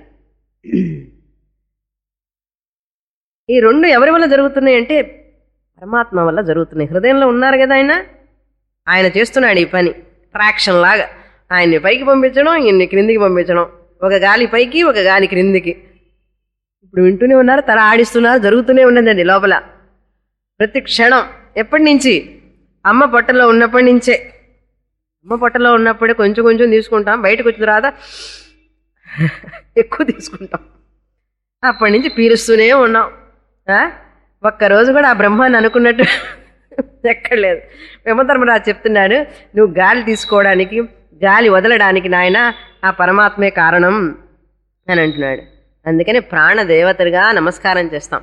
ఈ రెండు ఎవరి వల్ల జరుగుతున్నాయి అంటే పరమాత్మ వల్ల జరుగుతున్నాయి హృదయంలో ఉన్నారు కదా ఆయన ఆయన చేస్తున్నాడు ఈ పని ట్రాక్షన్ లాగా ఆయన్ని పైకి పంపించడం ఈయన్ని క్రిందికి పంపించడం ఒక గాలి పైకి ఒక గాలి క్రిందికి ఇప్పుడు వింటూనే ఉన్నారు తల ఆడిస్తున్నారు జరుగుతూనే ఉన్నదండి లోపల ప్రతి క్షణం ఎప్పటి నుంచి అమ్మ పొట్టలో ఉన్నప్పటి నుంచే అమ్మ పొట్టలో ఉన్నప్పుడే కొంచెం కొంచెం తీసుకుంటాం బయటకు వచ్చిన తర్వాత ఎక్కువ తీసుకుంటాం అప్పటి నుంచి పీలుస్తూనే ఉన్నాం ఆ? ఒక్కరోజు కూడా ఆ బ్రహ్మాన్ని అనుకున్నట్టు ఎక్కడలేదు బ్రహ్మధర్మరాజు చెప్తున్నాడు నువ్వు గాలి తీసుకోవడానికి గాలి వదలడానికి నాయన ఆ పరమాత్మే కారణం అని అంటున్నాడు అందుకని ప్రాణదేవతగా నమస్కారం చేస్తాం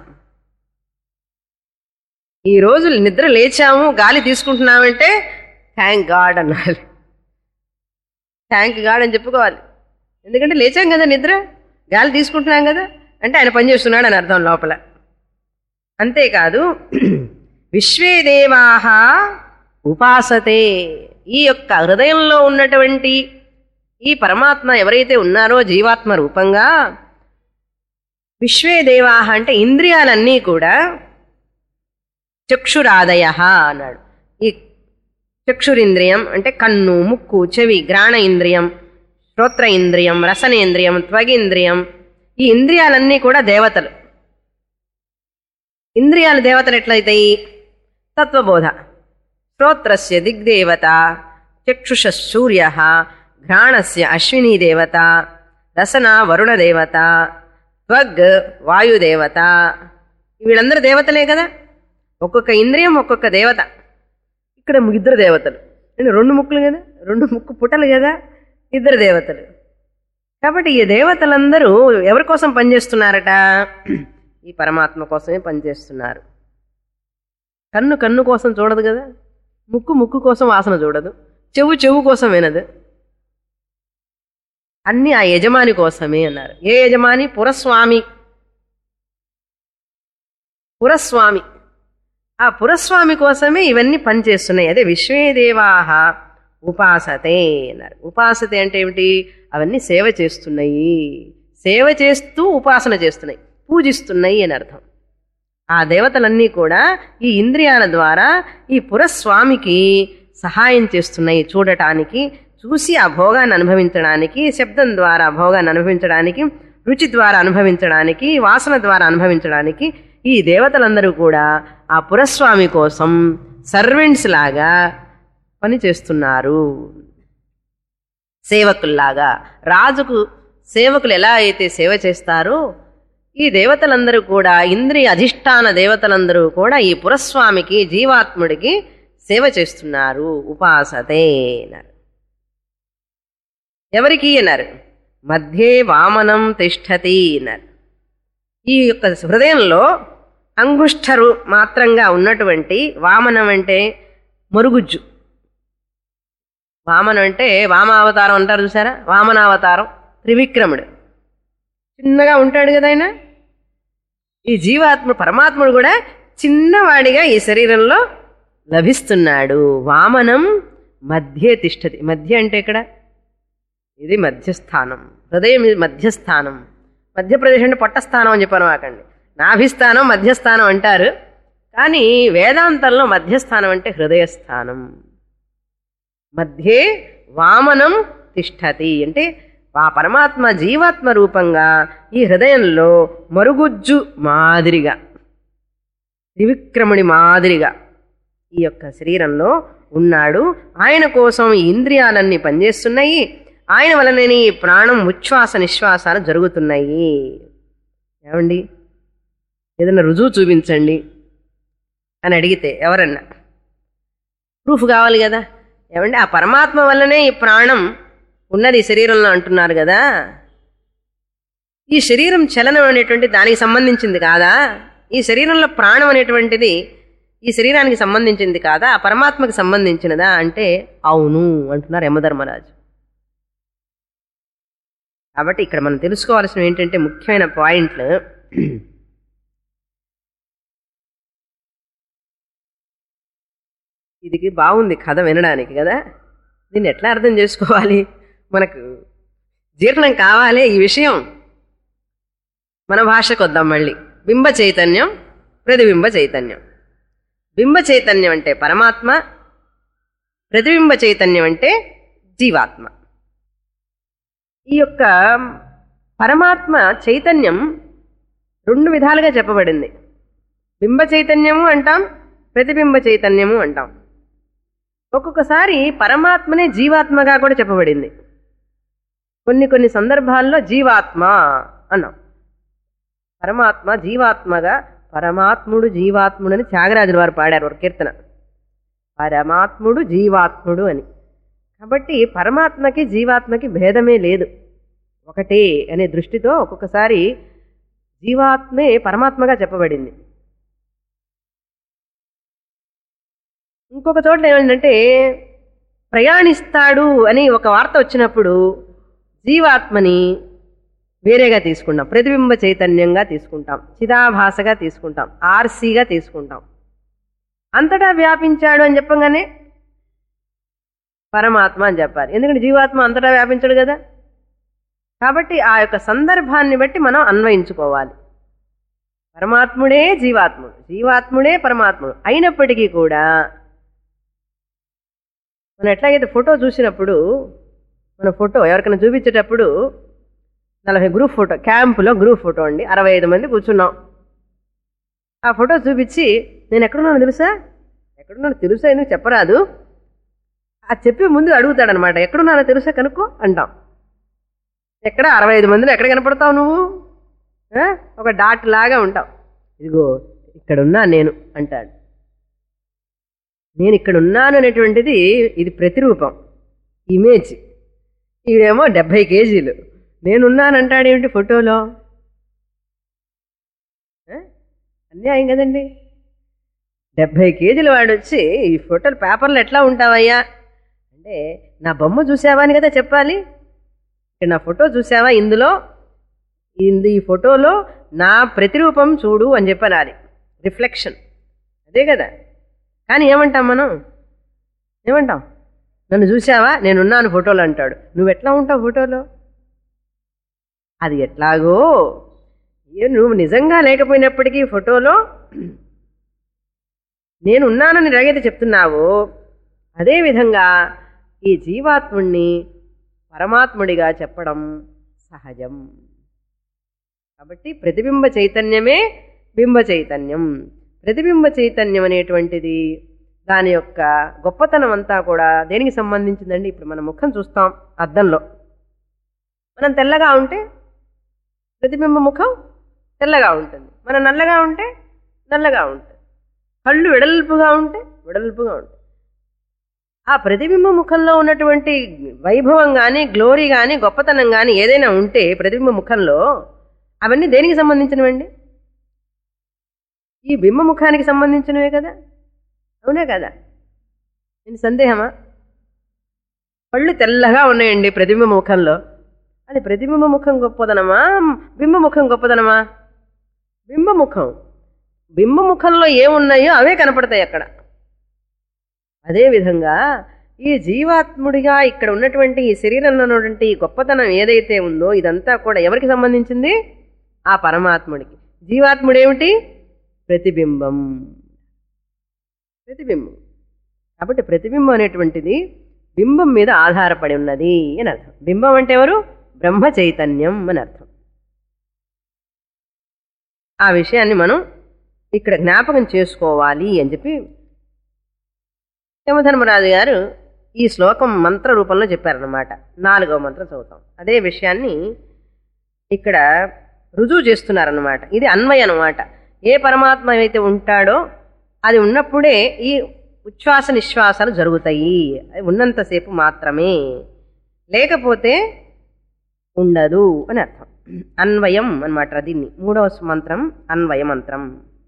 ఈ రోజు నిద్ర లేచాము గాలి తీసుకుంటున్నామంటే థ్యాంక్ గాడ్ అనాలి థ్యాంక్ గాడ్ అని చెప్పుకోవాలి ఎందుకంటే లేచాం కదా నిద్ర గాలి తీసుకుంటున్నాం కదా అంటే ఆయన పనిచేస్తున్నాడు అని అర్థం లోపల అంతేకాదు విశ్వే దేవాహ ఉపాసతే ఈ యొక్క హృదయంలో ఉన్నటువంటి ఈ పరమాత్మ ఎవరైతే ఉన్నారో జీవాత్మ రూపంగా విశ్వే దేవాహ అంటే ఇంద్రియాలన్నీ కూడా చక్షురాదయ అన్నాడు ఈ చక్షురింద్రియం అంటే కన్ను ముక్కు చెవి గ్రాణ ఇంద్రియం శ్రోత్ర ఇంద్రియం రసనేంద్రియం త్వగింద్రియం ఈ ఇంద్రియాలన్నీ కూడా దేవతలు ఇంద్రియాలు దేవతలు ఎట్లయితాయి తత్వబోధ శ్రోత్రస్య దిగ్దేవత చక్షుష సూర్య ఘ్రాణస్య అశ్వినీ దేవత రసన వరుణ దేవత త్వగ్ వాయుదేవత వీళ్ళందరూ దేవతలే కదా ఒక్కొక్క ఇంద్రియం ఒక్కొక్క దేవత ఇక్కడ ఇద్దరు దేవతలు అంటే రెండు ముక్కులు కదా రెండు ముక్కు పుటలు కదా ఇద్దరు దేవతలు కాబట్టి ఈ దేవతలందరూ ఎవరి కోసం పనిచేస్తున్నారట ఈ పరమాత్మ కోసమే పనిచేస్తున్నారు కన్ను కన్ను కోసం చూడదు కదా ముక్కు ముక్కు కోసం వాసన చూడదు చెవు చెవు కోసం వినదు అన్ని ఆ యజమాని కోసమే అన్నారు ఏ యజమాని పురస్వామి పురస్వామి ఆ పురస్వామి కోసమే ఇవన్నీ పనిచేస్తున్నాయి అదే విశ్వేదేవాహ ఉపాసతే అన్నారు ఉపాసతే అంటే ఏమిటి అవన్నీ సేవ చేస్తున్నాయి సేవ చేస్తూ ఉపాసన చేస్తున్నాయి పూజిస్తున్నాయి అని అర్థం ఆ దేవతలన్నీ కూడా ఈ ఇంద్రియాల ద్వారా ఈ పురస్వామికి సహాయం చేస్తున్నాయి చూడటానికి చూసి ఆ భోగాన్ని అనుభవించడానికి శబ్దం ద్వారా భోగాన్ని అనుభవించడానికి రుచి ద్వారా అనుభవించడానికి వాసన ద్వారా అనుభవించడానికి ఈ దేవతలందరూ కూడా ఆ పురస్వామి కోసం సర్వెంట్స్ లాగా పని చేస్తున్నారు సేవకుల్లాగా రాజుకు సేవకులు ఎలా అయితే సేవ చేస్తారో ఈ దేవతలందరూ కూడా ఇంద్రియ అధిష్టాన దేవతలందరూ కూడా ఈ పురస్వామికి జీవాత్ముడికి సేవ చేస్తున్నారు ఉపాసతే అన్నారు ఎవరికి అన్నారు మధ్యే వామనం తిష్టతి అన్నారు ఈ యొక్క హృదయంలో అంగుష్ఠరు మాత్రంగా ఉన్నటువంటి వామనం అంటే మరుగుజ్జు వామనం అంటే వామావతారం అంటారు చూసారా వామనావతారం త్రివిక్రముడు చిన్నగా ఉంటాడు కదా ఆయన ఈ జీవాత్మ పరమాత్ముడు కూడా చిన్నవాడిగా ఈ శరీరంలో లభిస్తున్నాడు వామనం మధ్యే తిష్టతి మధ్య అంటే ఇక్కడ ఇది మధ్యస్థానం హృదయం ఇది మధ్యస్థానం మధ్యప్రదేశ్ అంటే పొట్టస్థానం అని చెప్పాను మాకండి నాభిస్థానం మధ్యస్థానం అంటారు కానీ వేదాంతంలో మధ్యస్థానం అంటే హృదయస్థానం మధ్యే వామనం తిష్టతి అంటే ఆ పరమాత్మ జీవాత్మ రూపంగా ఈ హృదయంలో మరుగుజ్జు మాదిరిగా త్రివిక్రముడి మాదిరిగా ఈ యొక్క శరీరంలో ఉన్నాడు ఆయన కోసం ఈ ఇంద్రియాలన్నీ పనిచేస్తున్నాయి ఆయన వలననే ఈ ప్రాణం ఉచ్ఛ్వాస నిశ్వాసాలు జరుగుతున్నాయి ఏమండి ఏదైనా రుజువు చూపించండి అని అడిగితే ఎవరన్నా ప్రూఫ్ కావాలి కదా ఏమండి ఆ పరమాత్మ వల్లనే ఈ ప్రాణం ఉన్నది ఈ శరీరంలో అంటున్నారు కదా ఈ శరీరం చలనం అనేటువంటి దానికి సంబంధించింది కాదా ఈ శరీరంలో ప్రాణం అనేటువంటిది ఈ శరీరానికి సంబంధించింది కాదా ఆ పరమాత్మకి సంబంధించినదా అంటే అవును అంటున్నారు యమధర్మరాజు కాబట్టి ఇక్కడ మనం తెలుసుకోవాల్సిన ఏంటంటే ముఖ్యమైన పాయింట్లు ఇది బాగుంది కథ వినడానికి కదా దీన్ని ఎట్లా అర్థం చేసుకోవాలి మనకు జీర్ణం కావాలి ఈ విషయం మన భాషకు వద్దాం మళ్ళీ బింబ చైతన్యం ప్రతిబింబ చైతన్యం బింబ చైతన్యం అంటే పరమాత్మ ప్రతిబింబ చైతన్యం అంటే జీవాత్మ ఈ యొక్క పరమాత్మ చైతన్యం రెండు విధాలుగా చెప్పబడింది బింబ చైతన్యము అంటాం ప్రతిబింబ చైతన్యము అంటాం ఒక్కొక్కసారి పరమాత్మనే జీవాత్మగా కూడా చెప్పబడింది కొన్ని కొన్ని సందర్భాల్లో జీవాత్మ అన్నాం పరమాత్మ జీవాత్మగా పరమాత్ముడు జీవాత్ముడు అని త్యాగరాజుల వారు పాడారు ఒక కీర్తన పరమాత్ముడు జీవాత్ముడు అని కాబట్టి పరమాత్మకి జీవాత్మకి భేదమే లేదు ఒకటే అనే దృష్టితో ఒక్కొక్కసారి జీవాత్మే పరమాత్మగా చెప్పబడింది ఇంకొక చోట్ల ఏమంటే ప్రయాణిస్తాడు అని ఒక వార్త వచ్చినప్పుడు జీవాత్మని వేరేగా తీసుకుంటాం ప్రతిబింబ చైతన్యంగా తీసుకుంటాం చిదాభాసగా తీసుకుంటాం ఆర్సీగా తీసుకుంటాం అంతటా వ్యాపించాడు అని చెప్పగానే పరమాత్మ అని చెప్పాలి ఎందుకంటే జీవాత్మ అంతటా వ్యాపించడు కదా కాబట్టి ఆ యొక్క సందర్భాన్ని బట్టి మనం అన్వయించుకోవాలి పరమాత్ముడే జీవాత్ముడు జీవాత్ముడే పరమాత్ముడు అయినప్పటికీ కూడా మనం ఎట్లాగైతే ఫోటో చూసినప్పుడు మన ఫోటో ఎవరికైనా చూపించేటప్పుడు నలభై గ్రూప్ ఫోటో క్యాంపులో గ్రూప్ ఫోటో అండి అరవై ఐదు మంది కూర్చున్నాం ఆ ఫోటో చూపించి నేను ఎక్కడున్నాను తెలుసా ఎక్కడున్నాను తెలుసా ఎందుకు చెప్పరాదు ఆ చెప్పే ముందు అడుగుతాడనమాట ఎక్కడున్నానో తెలుసా కనుక్కో అంటాం ఎక్కడ అరవై ఐదు మందిలో ఎక్కడ కనపడతావు నువ్వు ఆ? ఒక డాట్ లాగా ఉంటావు ఇదిగో ఇక్కడున్నా నేను అంటాడు నేను ఇక్కడ ఉన్నాను అనేటువంటిది ఇది ప్రతిరూపం ఇమేజ్ ఈడేమో డెబ్భై కేజీలు నేనున్నానంటాడేమిటి ఫోటోలో ఆ? అన్యాయం కదండి డెబ్భై కేజీల వాడు వచ్చి ఈ ఫోటోలు పేపర్లు ఎట్లా ఉంటావయ్యా అంటే నా బొమ్మ చూసావా అని కదా చెప్పాలి ఇక్కడ నా ఫోటో చూసావా ఇందులో ఇందు ఈ ఫోటోలో నా ప్రతిరూపం చూడు అని చెప్పనాలి రిఫ్లెక్షన్ అదే కదా కానీ ఏమంటాం మనం ఏమంటాం నన్ను చూసావా నేనున్నాను ఫోటోలో అంటాడు నువ్వు ఎట్లా ఉంటావు ఫోటోలో అది ఎట్లాగో ఏ నువ్వు నిజంగా లేకపోయినప్పటికీ ఫోటోలో నేనున్నానని ఎలాగైతే చెప్తున్నావో అదేవిధంగా ఈ జీవాత్ముణ్ణి పరమాత్ముడిగా చెప్పడం సహజం కాబట్టి ప్రతిబింబ చైతన్యమే బింబ చైతన్యం ప్రతిబింబ చైతన్యం అనేటువంటిది దాని యొక్క గొప్పతనం అంతా కూడా దేనికి సంబంధించిందండి ఇప్పుడు మన ముఖం చూస్తాం అద్దంలో మనం తెల్లగా ఉంటే ప్రతిబింబ ముఖం తెల్లగా ఉంటుంది మనం నల్లగా ఉంటే నల్లగా ఉంటుంది కళ్ళు వెడల్పుగా ఉంటే వెడల్పుగా ఉంటాయి ఆ ప్రతిబింబ ముఖంలో ఉన్నటువంటి వైభవం కానీ గ్లోరీ కానీ గొప్పతనం కానీ ఏదైనా ఉంటే ప్రతిబింబ ముఖంలో అవన్నీ దేనికి సంబంధించినవండి ఈ బింబ ముఖానికి సంబంధించినవే కదా అవునే కదా నేను సందేహమా కళ్ళు తెల్లగా ఉన్నాయండి ప్రతిబింబ ముఖంలో అది ప్రతిబింబ ముఖం గొప్పదనమా బింబ ముఖం గొప్పదనమా బింబ ముఖం బింబ ముఖంలో ఏమున్నాయో అవే కనపడతాయి అక్కడ అదేవిధంగా ఈ జీవాత్ముడిగా ఇక్కడ ఉన్నటువంటి ఈ శరీరంలో ఉన్నటువంటి ఈ గొప్పతనం ఏదైతే ఉందో ఇదంతా కూడా ఎవరికి సంబంధించింది ఆ పరమాత్ముడికి జీవాత్ముడేమిటి ప్రతిబింబం ప్రతిబింబం కాబట్టి ప్రతిబింబం అనేటువంటిది బింబం మీద ఆధారపడి ఉన్నది అని అర్థం బింబం అంటే ఎవరు బ్రహ్మ చైతన్యం అని అర్థం ఆ విషయాన్ని మనం ఇక్కడ జ్ఞాపకం చేసుకోవాలి అని చెప్పి యమధర్మరాజు గారు ఈ శ్లోకం మంత్ర రూపంలో చెప్పారనమాట నాలుగవ మంత్రం చదువుతాం అదే విషయాన్ని ఇక్కడ రుజువు చేస్తున్నారనమాట ఇది అన్వయ అనమాట ఏ పరమాత్మ అయితే ఉంటాడో అది ఉన్నప్పుడే ఈ ఉచ్ఛ్వాస నిశ్వాసాలు జరుగుతాయి అది ఉన్నంతసేపు మాత్రమే లేకపోతే ఉండదు అని అర్థం అన్వయం అనమాట దీన్ని మూడవ మంత్రం అన్వయ మంత్రం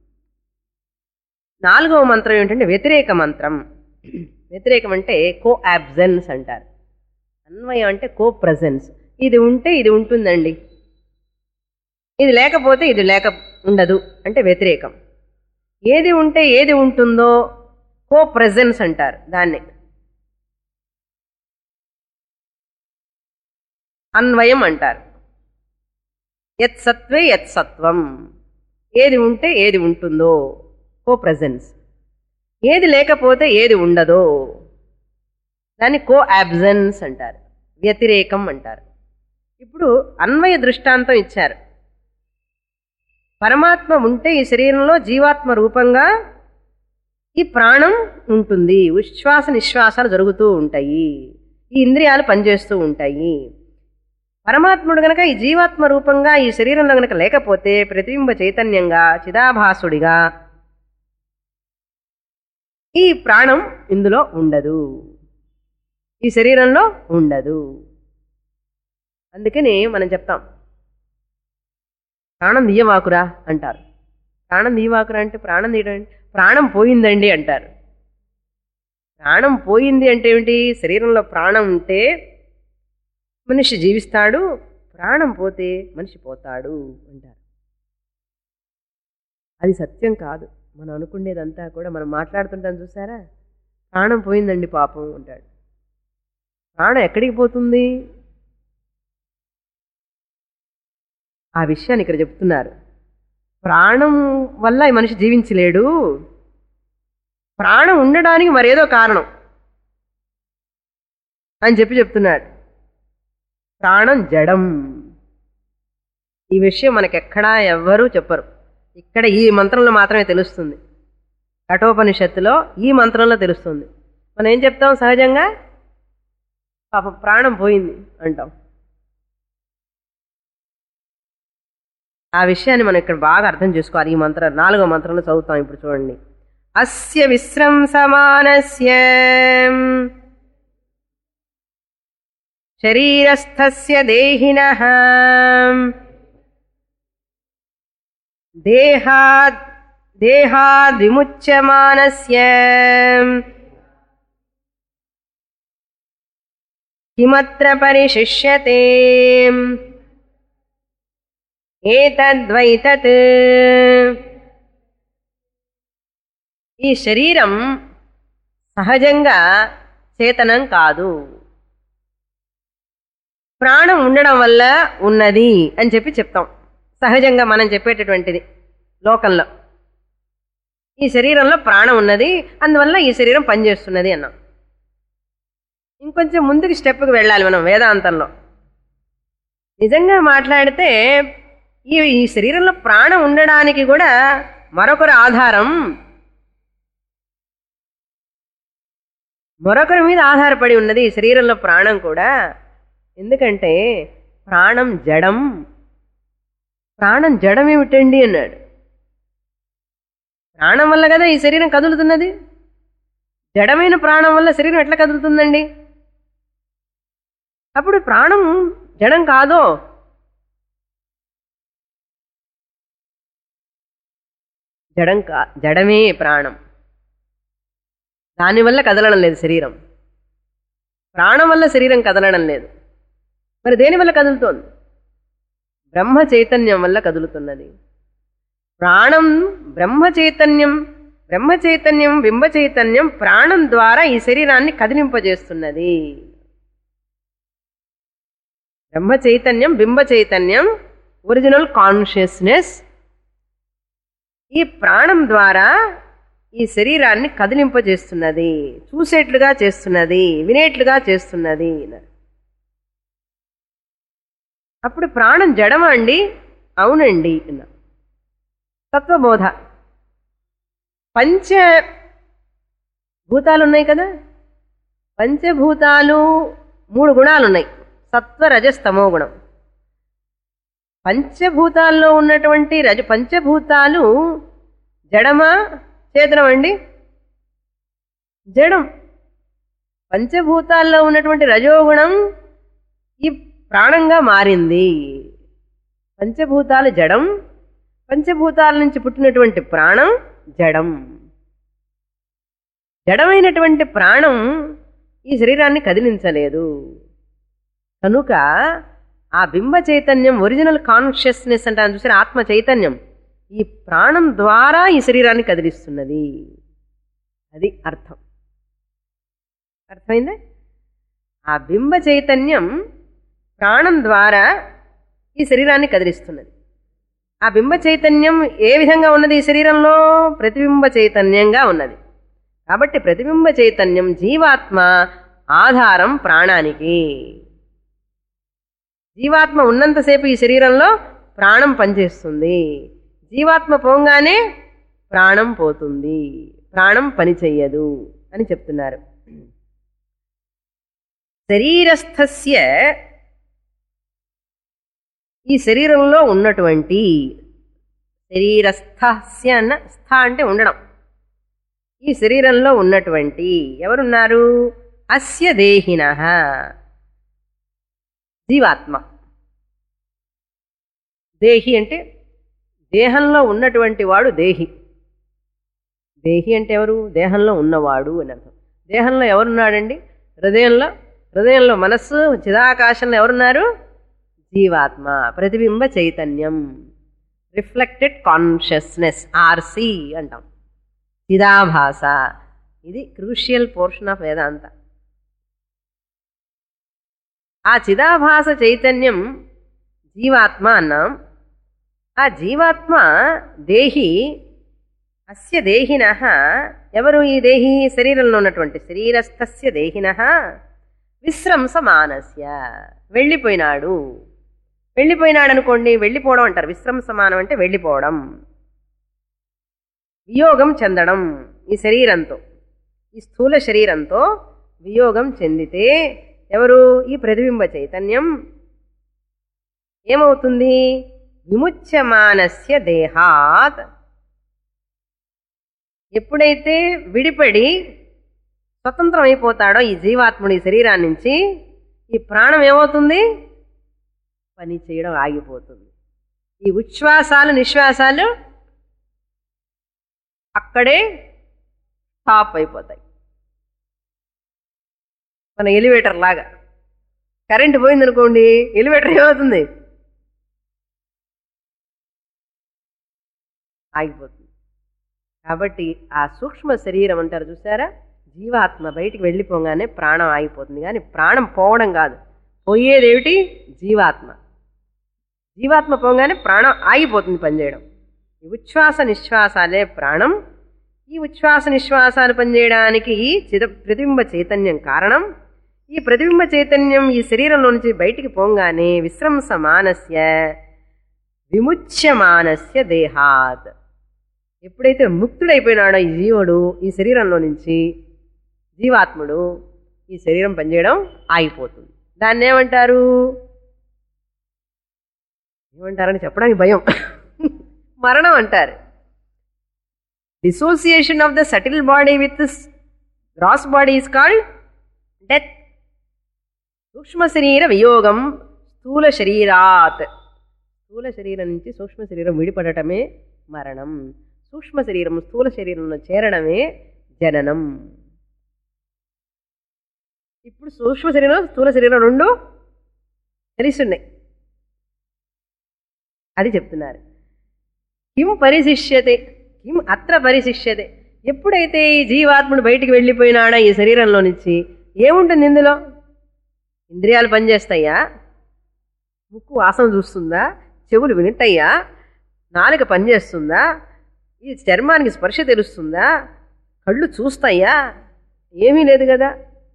నాలుగవ మంత్రం ఏంటంటే వ్యతిరేక మంత్రం వ్యతిరేకం అంటే కో యాబ్జెన్స్ అంటారు అన్వయం అంటే కో ప్రజెన్స్ ఇది ఉంటే ఇది ఉంటుందండి ఇది లేకపోతే ఇది లేక ఉండదు అంటే వ్యతిరేకం ఏది ఉంటే ఏది ఉంటుందో కో ప్రజెన్స్ అంటారు దాన్ని అన్వయం అంటారు యత్ సత్వే యత్ సత్వం ఏది ఉంటే ఏది ఉంటుందో కో ప్రజెన్స్ ఏది లేకపోతే ఏది ఉండదో దాన్ని కో యాబ్జెన్స్ అంటారు వ్యతిరేకం అంటారు ఇప్పుడు అన్వయ దృష్టాంతం ఇచ్చారు పరమాత్మ ఉంటే ఈ శరీరంలో జీవాత్మ రూపంగా ఈ ప్రాణం ఉంటుంది ఉచ్ఛ్వాస నిశ్వాసాలు జరుగుతూ ఉంటాయి ఈ ఇంద్రియాలు పనిచేస్తూ ఉంటాయి పరమాత్ముడు గనక ఈ జీవాత్మ రూపంగా ఈ శరీరంలో గనక లేకపోతే ప్రతిబింబ చైతన్యంగా చిదాభాసుడిగా ఈ ప్రాణం ఇందులో ఉండదు ఈ శరీరంలో ఉండదు అందుకని మనం చెప్తాం ప్రాణం తీయవాకురా అంటారు ప్రాణం తీయవాకురా అంటే ప్రాణం తీయడం ప్రాణం పోయిందండి అంటారు ప్రాణం పోయింది అంటే ఏమిటి శరీరంలో ప్రాణం ఉంటే మనిషి జీవిస్తాడు ప్రాణం పోతే మనిషి పోతాడు అంటారు అది సత్యం కాదు మనం అనుకునేదంతా కూడా మనం మాట్లాడుతుంటాం చూసారా ప్రాణం పోయిందండి పాపం అంటాడు ప్రాణం ఎక్కడికి పోతుంది ఆ విషయాన్ని ఇక్కడ చెప్తున్నారు ప్రాణం వల్ల ఈ మనిషి జీవించలేడు ప్రాణం ఉండడానికి మరేదో కారణం అని చెప్పి చెప్తున్నాడు ప్రాణం జడం ఈ విషయం మనకెక్కడా ఎవ్వరూ చెప్పరు ఇక్కడ ఈ మంత్రంలో మాత్రమే తెలుస్తుంది కఠోపనిషత్తులో ఈ మంత్రంలో తెలుస్తుంది మనం ఏం చెప్తాం సహజంగా పాప ప్రాణం పోయింది అంటాం ఆ విషయాన్ని మనం ఇక్కడ బాగా అర్థం చేసుకోవాలి ఈ మంత్రం నాలుగో మంత్రంలో చదువుతాం ఇప్పుడు చూడండి అస్య విశ్రంసమానస్య శరీరస్థస్య దేహినః దేహాద్ దేహాద్ విముచ్యమానస్య కిమత్ర పరిశిష్యతే ఏతద్వైతత్ ఈ శరీరం సహజంగా చేతనం కాదు ప్రాణం ఉండడం వల్ల ఉన్నది అని చెప్పి చెప్తాం సహజంగా మనం చెప్పేటటువంటిది లోకంలో ఈ శరీరంలో ప్రాణం ఉన్నది అందువల్ల ఈ శరీరం పనిచేస్తున్నది అన్నాం ఇంకొంచెం ముందుకు స్టెప్కి వెళ్ళాలి మనం వేదాంతంలో నిజంగా మాట్లాడితే ఈ ఈ శరీరంలో ప్రాణం ఉండడానికి కూడా మరొకరు ఆధారం మరొకరి మీద ఆధారపడి ఉన్నది ఈ శరీరంలో ప్రాణం కూడా ఎందుకంటే ప్రాణం జడం ప్రాణం జడం ఏమిటండి అన్నాడు ప్రాణం వల్ల కదా ఈ శరీరం కదులుతున్నది జడమైన ప్రాణం వల్ల శరీరం ఎట్లా కదులుతుందండి అప్పుడు ప్రాణం జడం కాదో జడం కా జడమే ప్రాణం దానివల్ల కదలడం లేదు శరీరం ప్రాణం వల్ల శరీరం కదలడం లేదు మరి దేని వల్ల కదులుతోంది బ్రహ్మ చైతన్యం వల్ల కదులుతున్నది ప్రాణం బ్రహ్మ చైతన్యం బ్రహ్మ చైతన్యం బింబ చైతన్యం ప్రాణం ద్వారా ఈ శరీరాన్ని కదిలింపజేస్తున్నది బ్రహ్మ చైతన్యం బింబ చైతన్యం ఒరిజినల్ కాన్షియస్నెస్ ఈ ప్రాణం ద్వారా ఈ శరీరాన్ని కదిలింపజేస్తున్నది చూసేట్లుగా చేస్తున్నది వినేట్లుగా చేస్తున్నది అప్పుడు ప్రాణం జడమా అండి అవునండి అన్నా తత్వబోధ పంచ భూతాలు ఉన్నాయి కదా పంచభూతాలు మూడు గుణాలు ఉన్నాయి సత్వ రజస్తమో గుణం పంచభూతాల్లో ఉన్నటువంటి రజ పంచభూతాలు జడమా చేతనం అండి జడం పంచభూతాల్లో ఉన్నటువంటి రజోగుణం ఈ ప్రాణంగా మారింది పంచభూతాలు జడం పంచభూతాల నుంచి పుట్టినటువంటి ప్రాణం జడం జడమైనటువంటి ప్రాణం ఈ శరీరాన్ని కదిలించలేదు కనుక ఆ బింబ చైతన్యం ఒరిజినల్ కాన్షియస్నెస్ అంటే చూసిన ఆత్మ చైతన్యం ఈ ప్రాణం ద్వారా ఈ శరీరాన్ని కదిలిస్తున్నది అది అర్థం అర్థమైందా ఆ బింబ చైతన్యం ప్రాణం ద్వారా ఈ శరీరాన్ని కదిలిస్తున్నది ఆ బింబ చైతన్యం ఏ విధంగా ఉన్నది ఈ శరీరంలో ప్రతిబింబ చైతన్యంగా ఉన్నది కాబట్టి ప్రతిబింబ చైతన్యం జీవాత్మ ఆధారం ప్రాణానికి జీవాత్మ ఉన్నంతసేపు ఈ శరీరంలో ప్రాణం పనిచేస్తుంది జీవాత్మ పోగానే ప్రాణం పోతుంది ప్రాణం పని చెయ్యదు అని చెప్తున్నారు శరీరస్థస్య ఈ శరీరంలో ఉన్నటువంటి శరీరస్థస్య అన్న స్థ అంటే ఉండడం ఈ శరీరంలో ఉన్నటువంటి ఎవరున్నారు అస్య దేహిన జీవాత్మ దేహి అంటే దేహంలో ఉన్నటువంటి వాడు దేహి దేహి అంటే ఎవరు దేహంలో ఉన్నవాడు అని అర్థం దేహంలో ఎవరున్నాడండి హృదయంలో హృదయంలో మనస్సు చిదాకాశంలో ఎవరున్నారు జీవాత్మ ప్రతిబింబ చైతన్యం రిఫ్లెక్టెడ్ కాన్షియస్నెస్ ఆర్సి అంటాం చిదాభాస ఇది క్రూషియల్ పోర్షన్ ఆఫ్ వేదాంత ఆ చిదాభాస చైతన్యం జీవాత్మ అన్నాం ఆ జీవాత్మ దేహి అస్య దేహిన ఎవరు ఈ దేహి శరీరంలో ఉన్నటువంటి శరీరస్థస్య దేహిన విశ్రంసమానస్య వెళ్ళిపోయినాడు వెళ్ళిపోయినాడు అనుకోండి వెళ్ళిపోవడం అంటారు విశ్రంసమానం అంటే వెళ్ళిపోవడం వియోగం చెందడం ఈ శరీరంతో ఈ స్థూల శరీరంతో వియోగం చెందితే ఎవరు ఈ ప్రతిబింబ చైతన్యం ఏమవుతుంది విముచ్యమానస్య దేహాత్ ఎప్పుడైతే విడిపడి స్వతంత్రం అయిపోతాడో ఈ జీవాత్ముడి శరీరాన్ని నుంచి ఈ ప్రాణం ఏమవుతుంది పని చేయడం ఆగిపోతుంది ఈ ఉచ్ఛ్వాసాలు నిశ్వాసాలు అక్కడే స్టాప్ అయిపోతాయి మన ఎలివేటర్ లాగా కరెంట్ పోయిందనుకోండి ఎలివేటర్ ఏమవుతుంది ఆగిపోతుంది కాబట్టి ఆ సూక్ష్మ శరీరం అంటారు చూసారా జీవాత్మ బయటికి వెళ్ళిపోగానే ప్రాణం ఆగిపోతుంది కానీ ప్రాణం పోవడం కాదు పోయేదేమిటి జీవాత్మ జీవాత్మ పోగానే ప్రాణం ఆగిపోతుంది పనిచేయడం ఈ ఉచ్ఛ్వాస నిశ్వాసాలే ప్రాణం ఈ ఉచ్ఛ్వాస నిశ్వాసాలు పనిచేయడానికి ఈ చిద ప్రతిబింబ చైతన్యం కారణం ఈ ప్రతిబింబ చైతన్యం ఈ శరీరంలో నుంచి బయటికి పోగానే విశ్రంసమానస్య విముచ్యమానస్య దేహాత్ ఎప్పుడైతే ముక్తుడైపోయినాడో ఈ జీవుడు ఈ శరీరంలో నుంచి జీవాత్ముడు ఈ శరీరం పనిచేయడం ఆగిపోతుంది దాన్ని ఏమంటారు ఏమంటారని చెప్పడానికి భయం మరణం అంటారు dissociation of the subtle body with gross body is called death సూక్ష్మ శరీర వియోగం స్థూల శరీరాత్ స్థూల శరీరం నుంచి సూక్ష్మ శరీరం విడిపడటమే మరణం సూక్ష్మ శరీరం స్థూల శరీరంలో చేరడమే జననం ఇప్పుడు సూక్ష్మ శరీరం స్థూల శరీరం రెండు తెలిసున్నాయి అది చెప్తున్నారు కిం పరిశిష్యతే కిం అత్ర పరిశిష్యతే ఎప్పుడైతే ఈ జీవాత్ముడు బయటికి వెళ్ళిపోయినాడా ఈ శరీరంలో నుంచి ఏముంటుంది ఇందులో ఇంద్రియాలు పనిచేస్తాయా ముక్కు వాసన చూస్తుందా చెవులు వింటయ్యా నాలుక పనిచేస్తుందా ఈ చర్మానికి స్పర్శ తెలుస్తుందా కళ్ళు చూస్తాయా ఏమీ లేదు కదా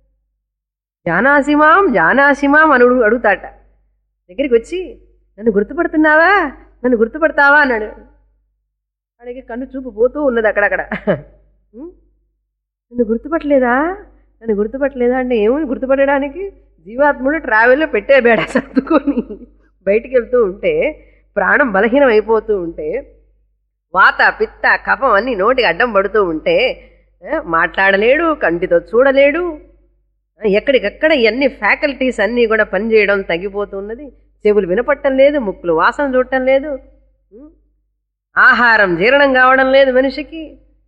జానాసిమాం జానాసిమాం అని అడుగు అడుగుతాట దగ్గరికి వచ్చి నన్ను గుర్తుపడుతున్నావా నన్ను గుర్తుపడతావా అన్నాడు వాడికి కన్ను చూపు పోతూ ఉన్నది అక్కడక్కడ ఉం? నన్ను గుర్తుపట్టలేదా నన్ను గుర్తుపట్టలేదా అంటే ఏముంది గుర్తుపట్టడానికి జీవాత్ముడు ట్రావెల్లో పెట్టే బేడ సర్దుకొని బయటికి వెళ్తూ ఉంటే ప్రాణం బలహీనం అయిపోతూ ఉంటే వాత పిత్త కఫం అన్ని నోటికి అడ్డం పడుతూ ఉంటే ఆ, మాట్లాడలేడు కంటితో చూడలేడు ఆ, ఎక్కడికక్కడ ఇవన్నీ ఫ్యాకల్టీస్ అన్నీ కూడా పనిచేయడం తగ్గిపోతున్నది చెవులు వినపట్టం లేదు ముక్కులు వాసన చూడటం లేదు ఉం? ఆహారం జీర్ణం కావడం లేదు మనిషికి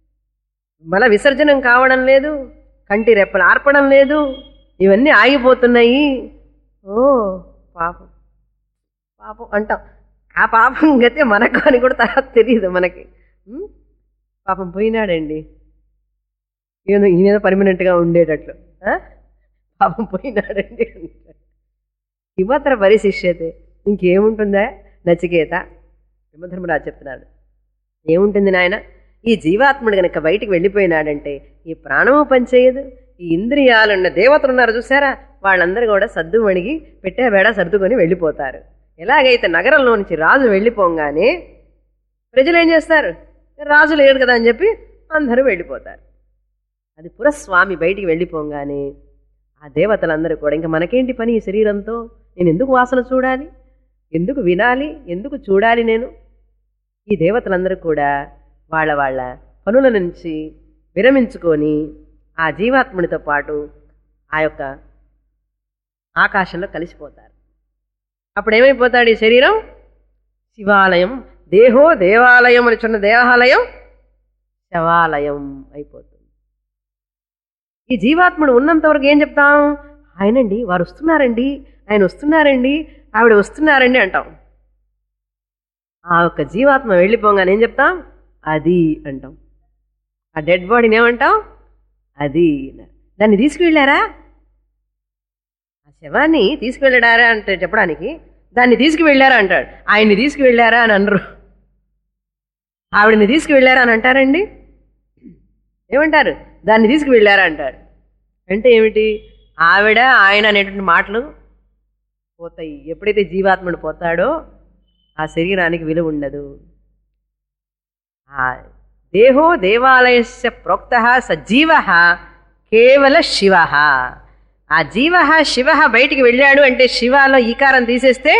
మల విసర్జనం కావడం లేదు కంటి రెప్పలు ఆర్పడం లేదు ఇవన్నీ ఆగిపోతున్నాయి ఓ పాపం పాపం అంటాం ఆ పాపం గతే మనకు అని కూడా తర్వాత తెలియదు మనకి ఉం? పాపం పోయినాడండి ఏదో ఈయన పర్మనెంట్గా ఉండేటట్లు ఆ? పాపం పోయినాడండి అంటాడు. హిమత్ర పరిశిష్యతే ఇంకేముంటుందా నచికేత యమధర్మరాజు చెప్తున్నాడు ఏముంటుంది నాయన ఈ జీవాత్ముడు గనక బయటికి వెళ్ళిపోయినాడంటే ఈ ప్రాణము పనిచేయదు ఈ ఇంద్రియాలున్న దేవతలు ఉన్నారు చూసారా వాళ్ళందరూ కూడా సద్దు వణిగి పెట్టే బేడ సర్దుకొని వెళ్ళిపోతారు ఎలాగైతే నగరంలో నుంచి రాజు వెళ్ళిపోగానే ప్రజలు ఏం చేస్తారు రాజు లేడు కదా అని చెప్పి అందరూ వెళ్ళిపోతారు అది పురస్వామి బయటికి వెళ్ళిపోగానే ఆ దేవతలందరూ కూడా ఇంకా మనకేంటి పని ఈ శరీరంతో నేను ఎందుకు వాసన చూడాలి ఎందుకు వినాలి ఎందుకు చూడాలి నేను ఈ దేవతలందరూ కూడా వాళ్ళ వాళ్ళ పనుల నుంచి విరమించుకొని ఆ జీవాత్మునితో పాటు ఆ యొక్క ఆకాశంలో కలిసిపోతారు అప్పుడు ఏమైపోతాడు ఈ శరీరం శివాలయం దేహో దేవాలయం అని చిన్న దేవాలయం శవాలయం అయిపోతుంది ఈ జీవాత్ముడు ఉన్నంత వరకు ఏం చెప్తాం ఆయనండి వారు వస్తున్నారండి ఆయన వస్తున్నారండి ఆవిడ వస్తున్నారండి అంటాం ఆ యొక్క జీవాత్మ వెళ్ళిపోగానే ఏం చెప్తాం అది అంటాం ఆ డెడ్ బాడీని ఏమంటాం అది దాన్ని తీసుకువెళ్ళారా ఆ శవాన్ని తీసుకువెళ్ళారా అంటే చెప్పడానికి దాన్ని తీసుకువెళ్ళారా అంటాడు ఆయన్ని తీసుకువెళ్ళారా అని అనరు ఆవిడని తీసుకువెళ్ళారా అని అంటారండి ఏమంటారు దాన్ని తీసుకువెళ్ళారా అంటారు అంటే ఏమిటి ఆవిడ ఆయన అనేటువంటి మాటలు పోతాయి ఎప్పుడైతే జీవాత్ముడు పోతాడో ఆ శరీరానికి విలువ ఉండదు ఆ దేహో దేవాలయస్య ప్రోక్త సజీవ కేవల శివ ఆ జీవ శివ బయటికి వెళ్ళాడు అంటే శివలో ఈకారం తీసేస్తే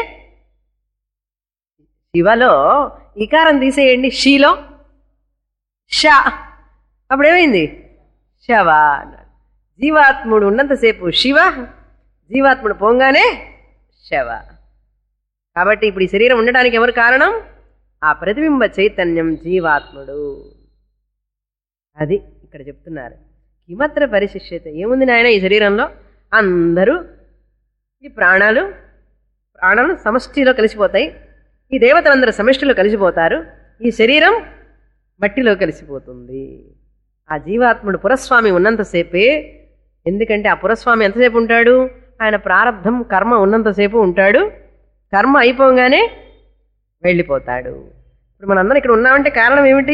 శివలో ఈకారం తీసేయండి షీలో ష అప్పుడేమైంది శవ అన్నాడు జీవాత్ముడు ఉన్నంతసేపు శివ జీవాత్ముడు పోంగానే శవ కాబట్టి ఇప్పుడు ఈ శరీరం ఉండడానికి ఎవరు కారణం ఆ ప్రతిబింబ చైతన్యం జీవాత్ముడు అది ఇక్కడ చెప్తున్నారు కిమత్ర పరిశిష్యత ఏముంది నాయన ఈ శరీరంలో అందరూ ఈ ప్రాణాలు ప్రాణాలు సమష్టిలో కలిసిపోతాయి ఈ దేవతలందరూ సమిష్టిలో కలిసిపోతారు ఈ శరీరం మట్టిలో కలిసిపోతుంది ఆ జీవాత్ముడు పురస్వామి ఉన్నంతసేపే ఎందుకంటే ఆ పురస్వామి ఎంతసేపు ఉంటాడు ఆయన ప్రారంధం కర్మ ఉన్నంతసేపు ఉంటాడు కర్మ అయిపోగానే వెళ్ళిపోతాడు ఇప్పుడు మనందరం ఇక్కడ ఉన్నామంటే కారణం ఏమిటి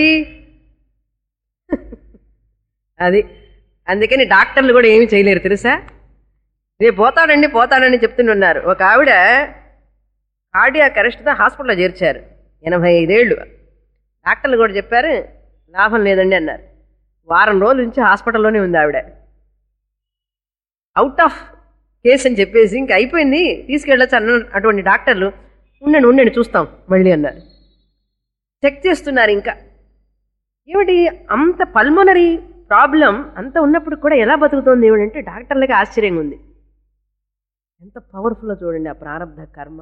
అది అందుకని డాక్టర్లు కూడా ఏమీ చేయలేరు తెలుసా రేపు పోతాడండి పోతాడని చెప్తున్నారు ఒక ఆవిడ కార్డియాక్ అరెస్ట్తో హాస్పిటల్లో చేర్చారు ఎనభై ఐదేళ్ళు డాక్టర్లు కూడా చెప్పారు లాభం లేదండి అన్నారు వారం రోజుల నుంచి హాస్పిటల్లోనే ఉంది ఆవిడ అవుట్ ఆఫ్ కేసు అని చెప్పేసి ఇంక అయిపోయింది తీసుకెళ్ళొచ్చు అన్న అటువంటి డాక్టర్లు ఉండండి ఉండండి చూస్తాం మళ్ళీ అన్నారు చెక్ చేస్తున్నారు ఇంకా ఏమిటి అంత పల్మనరీ ప్రాబ్లం అంత ఉన్నప్పుడు కూడా ఎలా బతుకుతోంది ఏమిటంటే డాక్టర్లకి ఆశ్చర్యంగా ఉంది ఎంత పవర్ఫుల్లో చూడండి ఆ ప్రారంభ కర్మ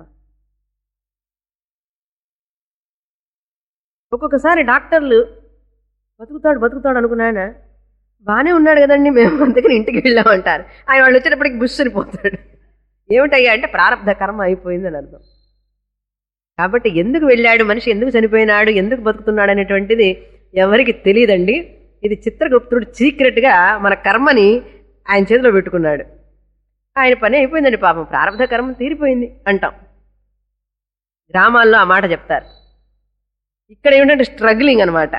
ఒక్కొక్కసారి డాక్టర్లు బతుకుతాడు బతుకుతాడు అనుకున్నాయన బాగానే ఉన్నాడు కదండి మేము అందుకని ఇంటికి వెళ్ళామంటారు ఆయన వాళ్ళు వచ్చేటప్పటికి బుష్ పోతాడు ఏమిటయ్యా అంటే ప్రారంభ కర్మ అయిపోయిందని అర్థం కాబట్టి ఎందుకు వెళ్ళాడు మనిషి ఎందుకు చనిపోయినాడు ఎందుకు బతుకుతున్నాడు అనేటువంటిది ఎవరికి తెలియదండి ఇది చిత్రగుప్తుడు సీక్రెట్గా మన కర్మని ఆయన చేతిలో పెట్టుకున్నాడు ఆయన పని అయిపోయిందండి పాపం ప్రారంభ కర్మ తీరిపోయింది అంటాం గ్రామాల్లో ఆ మాట చెప్తారు ఇక్కడ ఏమిటంటే స్ట్రగ్లింగ్ అనమాట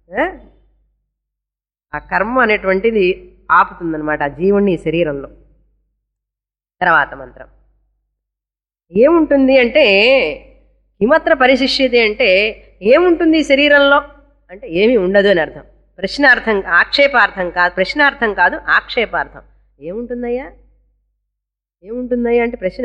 ఆ కర్మ అనేటువంటిది ఆపుతుందన్నమాట ఆ జీవుణ్ణి ఈ శరీరంలో తర్వాత మంత్రం ఏముంటుంది అంటే హిమత్ర పరిశిష్యతే అంటే ఏముంటుంది ఈ శరీరంలో అంటే ఏమీ ఉండదు అని అర్థం ప్రశ్నార్థం ఆక్షేపార్థం కాదు ప్రశ్నార్థం కాదు ఆక్షేపార్థం ఏముంటుందయ్యా ఏముంటుందయ్యా అంటే ప్రశ్న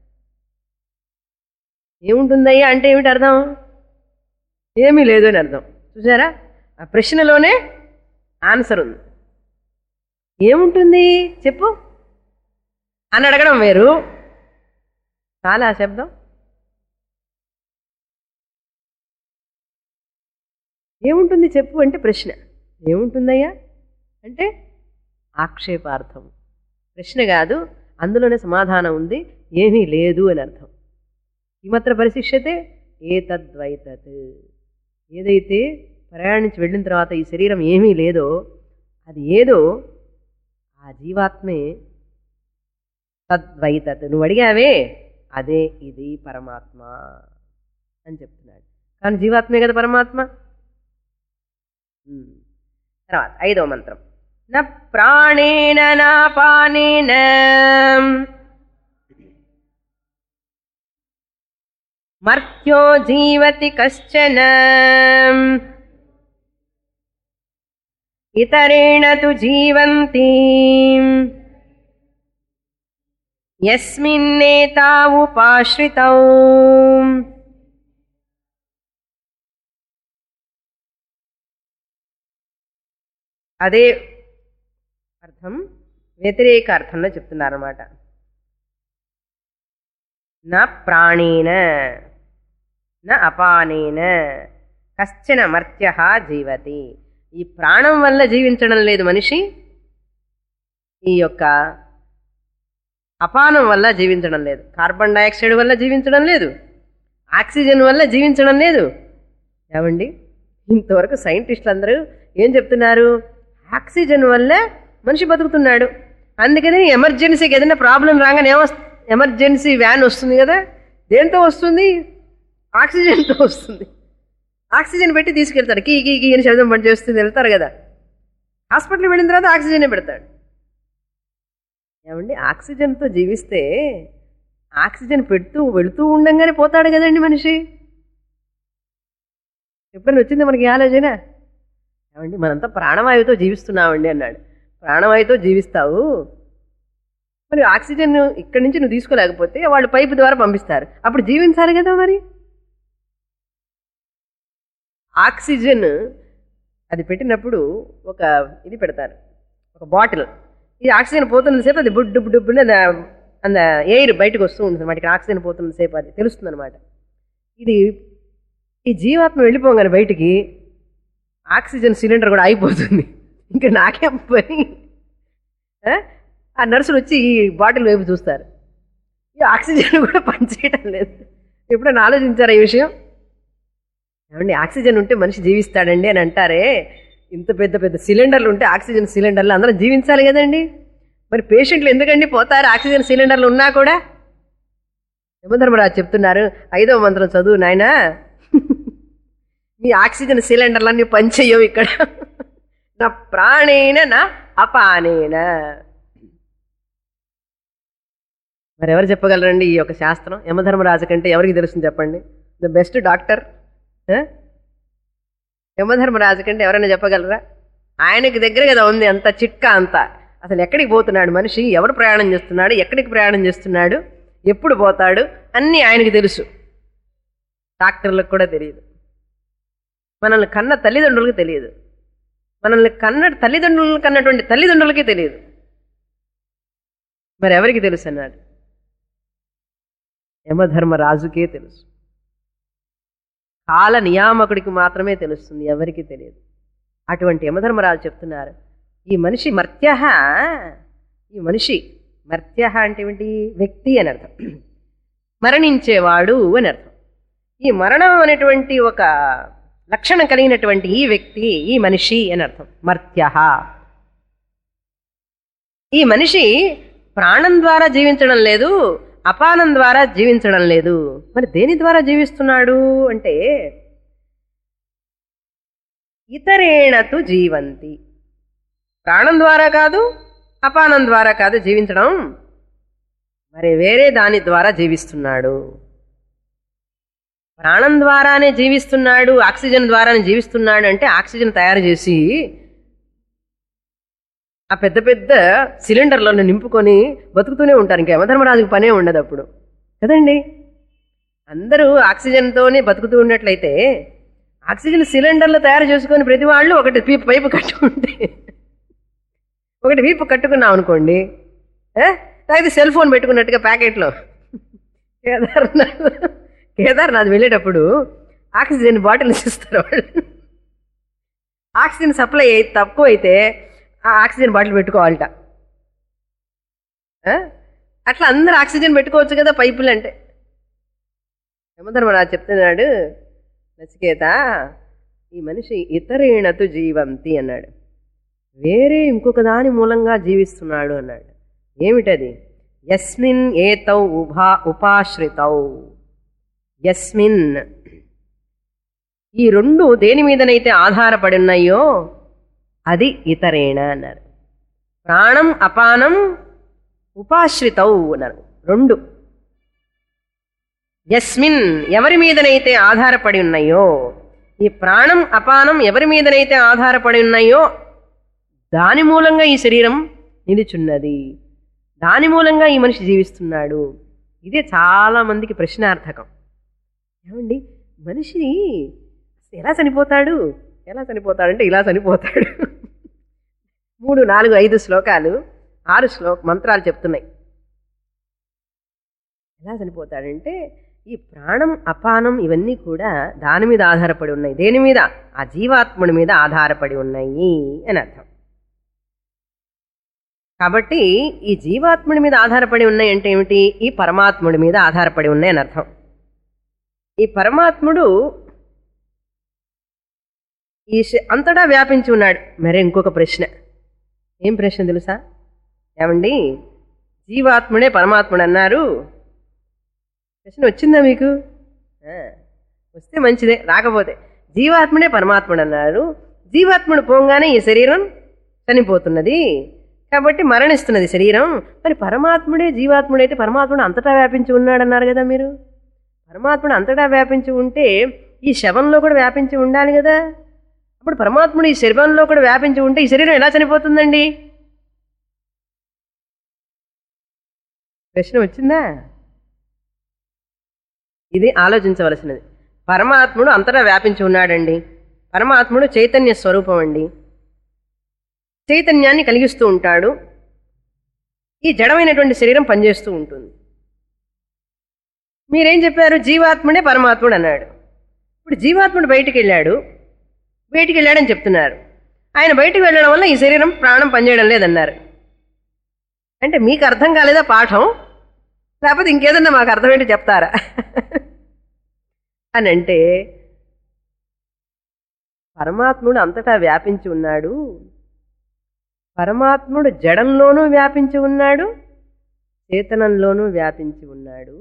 ఏముంటుందయ్యా అంటే ఏమిటి అర్థం ఏమీ లేదు అని అర్థం చూసారా ఆ ప్రశ్నలోనే ఆన్సర్ ఉంది ఏముంటుంది చెప్పు అని అడగడం వేరు చాలా శబ్దం ఏముంటుంది చెప్పు అంటే ప్రశ్న ఏముంటుందయ్యా అంటే ఆక్షేపార్థం ప్రశ్న కాదు అందులోనే సమాధానం ఉంది ఏమీ లేదు అని అర్థం కిమత్ర పరిశిష్యతే ఏ తద్వైతత్ ఏదైతే ప్రయాణించి వెళ్ళిన తర్వాత ఈ శరీరం ఏమీ లేదో అది ఏదో ఆ జీవాత్మే తద్వైతత్ నువ్వు అడిగావే అదే ఇది పరమాత్మ అని చెప్తున్నాడు కానీ జీవాత్మే కదా పరమాత్మ ఉమ్. తర్వాత ఐదవ మంత్రం న ప్రాణేన నా పానేన మర్త్యో జీవతి కశ్చన ఇతరేణ తు జీవంతి యస్మిన్నేతావుపాశ్రితౌ అదే అర్థం వ్యతిరేక అర్థంలో చెప్తున్నారన్నమాట నా ప్రాణేన నా అపానేన కశ్చన మర్త్య జీవతి ఈ ప్రాణం వల్ల జీవించడం లేదు మనిషి ఈ యొక్క అపానం వల్ల జీవించడం లేదు కార్బన్ డైఆక్సైడ్ వల్ల జీవించడం లేదు ఆక్సిజన్ వల్ల జీవించడం లేదు ఏమండి ఇంతవరకు సైంటిస్టులు అందరూ ఏం చెప్తున్నారు ఆక్సిజన్ వల్లే మనిషి బతుకుతున్నాడు అందుకని ఎమర్జెన్సీకి ఏదైనా ప్రాబ్లం రాగానే ఏమొస్ ఎమర్జెన్సీ వ్యాన్ వస్తుంది కదా దేంతో వస్తుంది ఆక్సిజన్తో వస్తుంది ఆక్సిజన్ పెట్టి తీసుకెళ్తాడు కీ కీ కీ అని శబ్దం పని చేస్తుంది వెళ్తారు కదా హాస్పిటల్కి వెళ్ళిన తర్వాత ఆక్సిజనే పెడతాడు ఏమండి ఆక్సిజన్తో జీవిస్తే ఆక్సిజన్ పెడుతూ వెళుతూ ఉండంగానే పోతాడు కదండి మనిషి ఎప్పుడైనా వచ్చింది మనకి ఈ ఆలోచన ఏమండి మనంతా ప్రాణవాయువుతో జీవిస్తున్నామండి అన్నాడు ప్రాణవాయువుతో జీవిస్తావు మరి ఆక్సిజన్ ఇక్కడి నుంచి నువ్వు తీసుకోలేకపోతే వాళ్ళు పైపు ద్వారా పంపిస్తారు అప్పుడు జీవించాలి కదా మరి ఆక్సిజన్ అది పెట్టినప్పుడు ఒక ఇది పెడతారు ఒక బాటిల్ ఈ ఆక్సిజన్ పోతున్నంతసేపు అది బుడ్ డుబ్బు డుబ్బుని అది అంద ఎయిర్ బయటకు వస్తూ ఉంటుంది వాటికి ఆక్సిజన్ పోతున్నంతసేపు అది తెలుస్తుంది అనమాట ఇది ఈ జీవాత్మ వెళ్ళిపోగానే బయటికి ఆక్సిజన్ సిలిండర్ కూడా అయిపోతుంది ఇంకా నాకేం పని ఆ? ఆ నర్సులు వచ్చి ఈ బాటిల్ వైపు చూస్తారు ఈ ఆక్సిజన్ కూడా పనిచేయడం లేదు ఎప్పుడైనా ఆలోచించారా ఈ విషయం ఏమండి ఆక్సిజన్ ఉంటే మనిషి జీవిస్తాడండి అని అంటారే ఇంత పెద్ద పెద్ద సిలిండర్లు ఉంటే ఆక్సిజన్ సిలిండర్లు అందరం జీవించాలి కదండి మరి పేషెంట్లు ఎందుకండి పోతారు ఆక్సిజన్ సిలిండర్లు ఉన్నా కూడా యమధర్మరాజు చెప్తున్నారు ఐదవ మంత్రం చదువు నాయనా మీ ఆక్సిజన్ సిలిండర్లన్నీ పనిచేయవు ఇక్కడ నా ప్రాణేన నా అపానేన మరి ఎవరు చెప్పగలరండి ఈ యొక్క శాస్త్రం యమధర్మరాజు కంటే ఎవరికి తెలుస్తుంది చెప్పండి ద బెస్ట్ డాక్టర్ యమధర్మరాజు కంటే ఎవరైనా చెప్పగలరా ఆయనకి దగ్గర కదా ఉంది అంత చిట్కా అంతా అసలు ఎక్కడికి పోతున్నాడు మనిషి ఎవరు ప్రయాణం చేస్తున్నాడు ఎక్కడికి ప్రయాణం చేస్తున్నాడు ఎప్పుడు పోతాడు అన్నీ ఆయనకి తెలుసు డాక్టర్లకు కూడా తెలియదు మనల్ని కన్న తల్లిదండ్రులకు తెలియదు మనల్ని కన్న తల్లిదండ్రులను కన్నటువంటి తల్లిదండ్రులకి తెలియదు మరి ఎవరికి తెలుసు అన్నాడు యమధర్మరాజుకే తెలుసు కాల నియామకుడికి మాత్రమే తెలుస్తుంది ఎవరికి తెలియదు అటువంటి యమధర్మరాజు చెప్తున్నారు ఈ మనిషి మర్త్య ఈ మనిషి మర్త్య అంటే ఏమిటి వ్యక్తి అని అర్థం మరణించేవాడు అని అర్థం ఈ మరణం అనేటువంటి ఒక లక్షణం కలిగినటువంటి ఈ వ్యక్తి ఈ మనిషి అని అర్థం మర్త్య ఈ మనిషి ప్రాణం ద్వారా జీవించడం లేదు అపానం ద్వారా జీవించడం లేదు మరి దేని ద్వారా జీవిస్తున్నాడు అంటే ఇతరేణతు జీవంతి ప్రాణం ద్వారా కాదు అపానం ద్వారా కాదు జీవించడం మరి వేరే దాని ద్వారా జీవిస్తున్నాడు ప్రాణం ద్వారానే జీవిస్తున్నాడు ఆక్సిజన్ ద్వారానే జీవిస్తున్నాడు అంటే ఆక్సిజన్ తయారు చేసి ఆ పెద్ద పెద్ద సిలిండర్లను నింపుకొని బతుకుతూనే ఉంటారు ఇంకా యమధర్మరాజుకి పనే ఉండదు అప్పుడు కదండి అందరూ ఆక్సిజన్తోనే బతుకుతూ ఉన్నట్లయితే ఆక్సిజన్ సిలిండర్లు తయారు చేసుకొని ప్రతి వాళ్ళు ఒకటి పీపు పైపు కట్టుకుంటే ఒకటి వీపు కట్టుకున్నాం అనుకోండి ఏ? లేకపోతే సెల్ ఫోన్ పెట్టుకున్నట్టుగా ప్యాకెట్లో కేదార్నాథ్ కేదార్నాథ్ వెళ్ళేటప్పుడు ఆక్సిజన్ బాటిల్స్ ఇస్తారు వాళ్ళు ఆక్సిజన్ సప్లై అయి తక్కువ అయితే ఆ ఆక్సిజన్ బాటిల్ పెట్టుకోవాలట ఆ? అట్లా అందరూ ఆక్సిజన్ పెట్టుకోవచ్చు కదా పైపులు అంటే యమధర్మరాజు చెప్తున్నాడు నచికేత ఈ మనిషి ఇతరేణతు జీవంతి అన్నాడు వేరే ఇంకొక దాని మూలంగా జీవిస్తున్నాడు అన్నాడు ఏమిటది యస్మిన్ ఏతౌ ఉభా ఉపాశ్రితౌ యస్మిన్ ఈ రెండు దేని మీదనైతే ఆధారపడి ఉన్నాయో అది ఇతరేణ అన్నారు ప్రాణం అపానం ఉపాశ్రితౌ అన్నారు రెండు యస్మిన్ ఎవరి మీదనైతే ఆధారపడి ఉన్నాయో ఈ ప్రాణం అపానం ఎవరి మీదనైతే ఆధారపడి ఉన్నాయో దాని మూలంగా ఈ శరీరం నిలుచున్నది దాని మూలంగా ఈ మనిషి జీవిస్తున్నాడు ఇదే చాలా మందికి ప్రశ్నార్థకం ఏమండి మనిషి ఎలా చనిపోతాడు ఎలా చనిపోతాడంటే ఇలా చనిపోతాడు మూడు నాలుగు ఐదు శ్లోకాలు ఆరు శ్లోక మంత్రాలు చెప్తున్నాయి ఎలా చనిపోతాడంటే ఈ ప్రాణం అపానం ఇవన్నీ కూడా దాని మీద ఆధారపడి ఉన్నాయి దేని మీద ఆ జీవాత్ముడి మీద ఆధారపడి ఉన్నాయి అని అర్థం కాబట్టి ఈ జీవాత్ముడి మీద ఆధారపడి ఉన్నాయి అంటే ఏమిటి ఈ పరమాత్ముడి మీద ఆధారపడి ఉన్నాయి అని అర్థం ఈ పరమాత్ముడు ఈ శ- అంతటా వ్యాపించి ఉన్నాడు మరి ఇంకొక ప్రశ్న ఏం ప్రశ్న తెలుసా ఏమండి జీవాత్ముడే పరమాత్ముడు అన్నారు ప్రశ్న వచ్చిందా మీకు ఆ, వస్తే మంచిదే రాకపోతే జీవాత్ముడే పరమాత్ముడు అన్నారు జీవాత్ముడు పోగానే ఈ శరీరం చనిపోతున్నది కాబట్టి మరణిస్తున్నది శరీరం మరి పరమాత్ముడే జీవాత్ముడైతే పరమాత్ముడు అంతటా వ్యాపించి ఉన్నాడన్నారు కదా మీరు పరమాత్ముడు అంతటా వ్యాపించి ఉంటే ఈ శవంలో కూడా వ్యాపించి ఉండాలి కదా అప్పుడు పరమాత్ముడు ఈ శరీరంలో కూడా వ్యాపించి ఉంటే ఈ శరీరం ఎలా చనిపోతుందండి ప్రశ్న వచ్చిందా ఇది ఆలోచించవలసినది పరమాత్ముడు అంతటా వ్యాపించి ఉన్నాడండి పరమాత్ముడు చైతన్య స్వరూపం అండి చైతన్యాన్ని కలిగిస్తూ ఉంటాడు ఈ జడమైనటువంటి శరీరం పనిచేస్తూ ఉంటుంది మీరేం చెప్పారు జీవాత్ముడే పరమాత్ముడు అన్నాడు ఇప్పుడు జీవాత్ముడు బయటికి వెళ్ళాడు బయటికి వెళ్ళాడని చెప్తున్నారు ఆయన బయటికి వెళ్ళడం వల్ల ఈ శరీరం ప్రాణం పనిచేయడం లేదన్నారు అంటే మీకు అర్థం కాలేదా పాఠం లేకపోతే ఇంకేదన్నా మాకు అర్థమేంటి చెప్తారా అని అంటే పరమాత్ముడు అంతటా వ్యాపించి ఉన్నాడు పరమాత్ముడు జడంలోనూ వ్యాపించి ఉన్నాడు చేతనంలోనూ వ్యాపించి ఉన్నాడు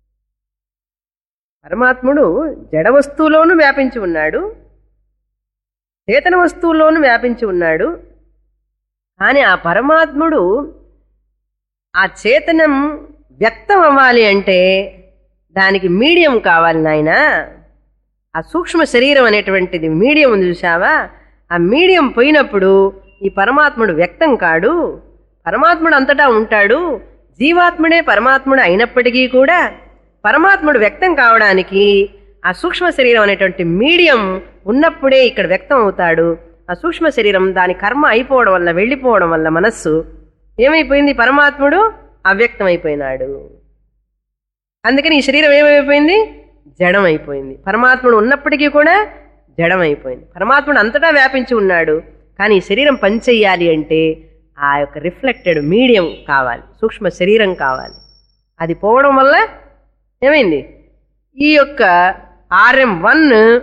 పరమాత్ముడు జడ వస్తువులోనూ వ్యాపించి ఉన్నాడు చేతన వస్తువుల్లోనూ వ్యాపించి ఉన్నాడు కానీ ఆ పరమాత్ముడు ఆ చేతనం వ్యక్తం అవ్వాలి అంటే దానికి మీడియం కావాలి నాయన ఆ సూక్ష్మ శరీరం అనేటువంటిది మీడియం ఉంది చూసావా ఆ మీడియం పోయినప్పుడు ఈ పరమాత్ముడు వ్యక్తం కాడు పరమాత్ముడు అంతటా ఉంటాడు జీవాత్ముడే పరమాత్ముడు అయినప్పటికీ కూడా పరమాత్ముడు వ్యక్తం కావడానికి ఆ సూక్ష్మ శరీరం అనేటువంటి మీడియం ఉన్నప్పుడే ఇక్కడ వ్యక్తం అవుతాడు ఆ సూక్ష్మ శరీరం దాని కర్మ అయిపోవడం వల్ల వెళ్ళిపోవడం వల్ల మనస్సు ఏమైపోయింది పరమాత్ముడు అవ్యక్తం అయిపోయినాడు అందుకని ఈ శరీరం ఏమైపోయింది జడం అయిపోయింది పరమాత్ముడు ఉన్నప్పటికీ కూడా జడం అయిపోయింది పరమాత్ముడు అంతటా వ్యాపించి ఉన్నాడు కానీ ఈ శరీరం పనిచేయాలి అంటే ఆ యొక్క రిఫ్లెక్టెడ్ మీడియం కావాలి సూక్ష్మ శరీరం కావాలి అది పోవడం వల్ల ఏమైంది ఈ యొక్క R M one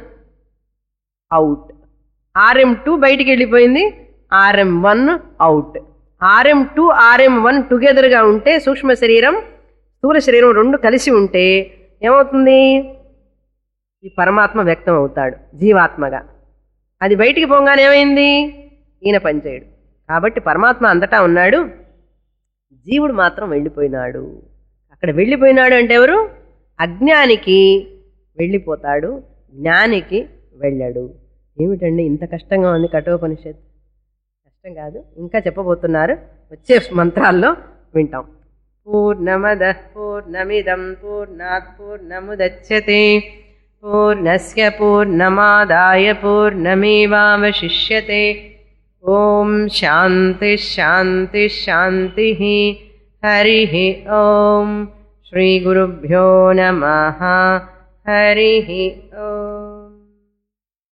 out R M two బయటికి వెళ్ళిపోయింది R M one out R M two R M one టుగెదర్గా ఉంటే సూక్ష్మ శరీరం స్థూల శరీరం రెండు కలిసి ఉంటే ఏమవుతుంది ఈ పరమాత్మ వ్యక్తం అవుతాడు జీవాత్మగా అది బయటికి పోగానే ఏమైంది ఈయన పనిచేయడు కాబట్టి పరమాత్మ అంతటా ఉన్నాడు జీవుడు మాత్రం వెళ్ళిపోయినాడు అక్కడ వెళ్ళిపోయినాడు అంటే ఎవరు అజ్ఞానికి వెళ్ళిపోతాడు జ్ఞానికి వెళ్ళాడు ఏమిటండి ఇంత కష్టంగా ఉంది కఠోపనిషత్ కష్టం కాదు ఇంకా చెప్పబోతున్నారు వచ్చే మంత్రాల్లో వింటాం పూర్ణమద పూర్ణమిదం పూర్ణాత్ పూర్ణముదచ్చతే పూర్ణస్య పూర్ణమాదాయ పూర్ణమేవావశిష్యతే ఓం శాంతి శాంతి శాంతి హరి ఓం శ్రీ గురుభ్యో నమ హరి ఓం